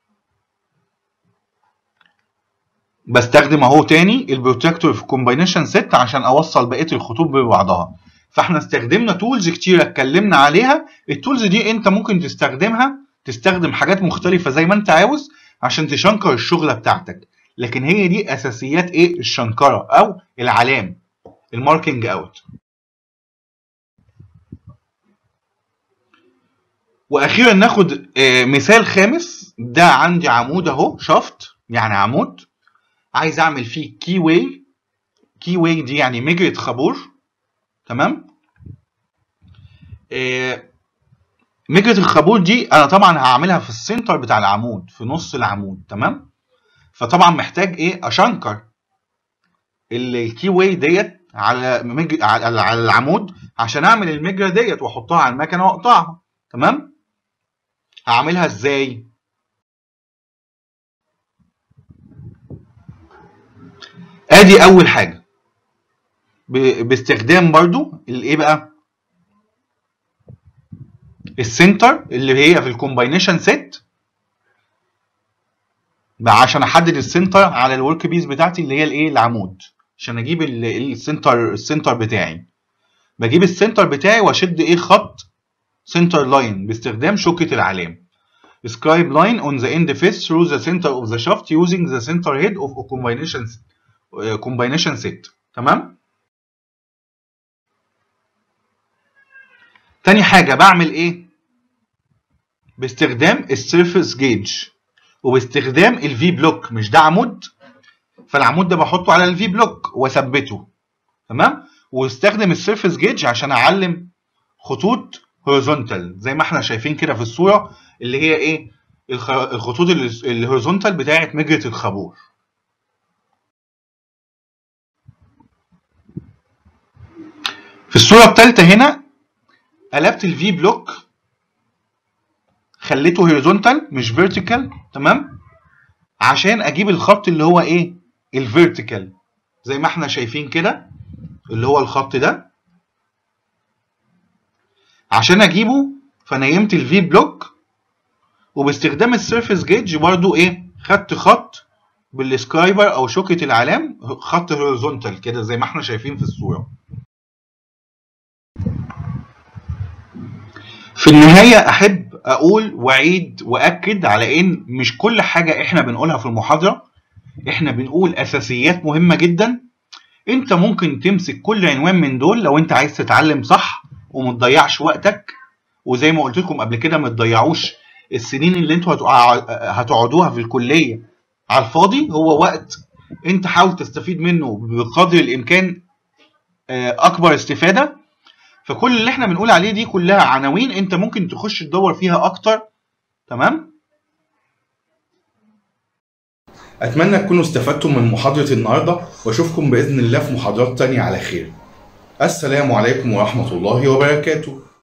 بستخدم اهو تاني البروتكتور في كومباينيشن سيت عشان اوصل بقيه الخطوط ببعضها فاحنا استخدمنا تولز كتير اتكلمنا عليها التولز دي انت ممكن تستخدمها تستخدم حاجات مختلفه زي ما انت عاوز عشان تشنكر الشغله بتاعتك لكن هي دي اساسيات ايه الشنكره او العلام الماركينج اوت واخيرا ناخد آه، مثال خامس ده عندي عمود اهو شافت يعني عمود عايز اعمل فيه كي واي كي واي دي يعني مجرة خابور تمام آه، مجرة الخابور دي انا طبعا هعملها في السنتر بتاع العمود في نص العمود تمام فطبعا محتاج ايه اشنكر ال- الكي واي ديت على مج... على على العمود عشان اعمل المجرة ديت واحطها على المكنه واقطعها تمام هعملها ازاي ادي اول حاجه ب... باستخدام برضو الايه بقى السنتر اللي هي في الكومباينيشن سيت بقى عشان احدد السنتر على الورك بيس بتاعتي اللي هي الايه العمود عشان اجيب ال- السنتر السنتر بتاعي بجيب السنتر بتاعي واشد ايه خط سنتر لاين باستخدام شوكة العلام scribe line on the end face through the center of the shaft using the center head of a combination uh, combination set تمام تاني حاجة بعمل ايه باستخدام السيرفيس جيج وباستخدام الفي بلوك مش ده عمود فالعمود ده بحطه على الفي بلوك واثبته تمام واستخدم السيرفيس جيج عشان اعلم خطوط هوريزونتال زي ما احنا شايفين كده في الصوره اللي هي ايه الخ- الخطوط الهوريزونتال بتاعه مجرة الخابور في الصوره الثالثه هنا قلبت الفي بلوك خليته هوريزونتال مش فيرتيكال تمام عشان اجيب الخط اللي هو ايه الفيرتيكال زي ما احنا شايفين كده اللي هو الخط ده عشان اجيبه فنيمت الفي بلوك وباستخدام السيرفيس جيج برضو ايه خدت خط بالسكرايبر او شوكة العلام خط هوريزونتال كده زي ما احنا شايفين في الصورة في النهاية احب اقول واعيد واكد على ان مش كل حاجة احنا بنقولها في المحاضرة احنا بنقول اساسيات مهمة جدا انت ممكن تمسك كل عنوان من دول لو انت عايز تتعلم صح ومتضيعش وقتك وزي ما قلت لكم قبل كده ما تضيعوش السنين اللي انتوا هتقع- هتقعدوها في الكليه على الفاضي هو وقت انت حاول تستفيد منه بقدر الامكان آه، اكبر استفاده فكل اللي احنا بنقول عليه دي كلها عناوين انت ممكن تخش تدور فيها اكتر تمام اتمنى تكونوا استفدتم من محاضرة النهاردة واشوفكم باذن الله في محاضرات تانية على خير السلام عليكم ورحمة الله وبركاته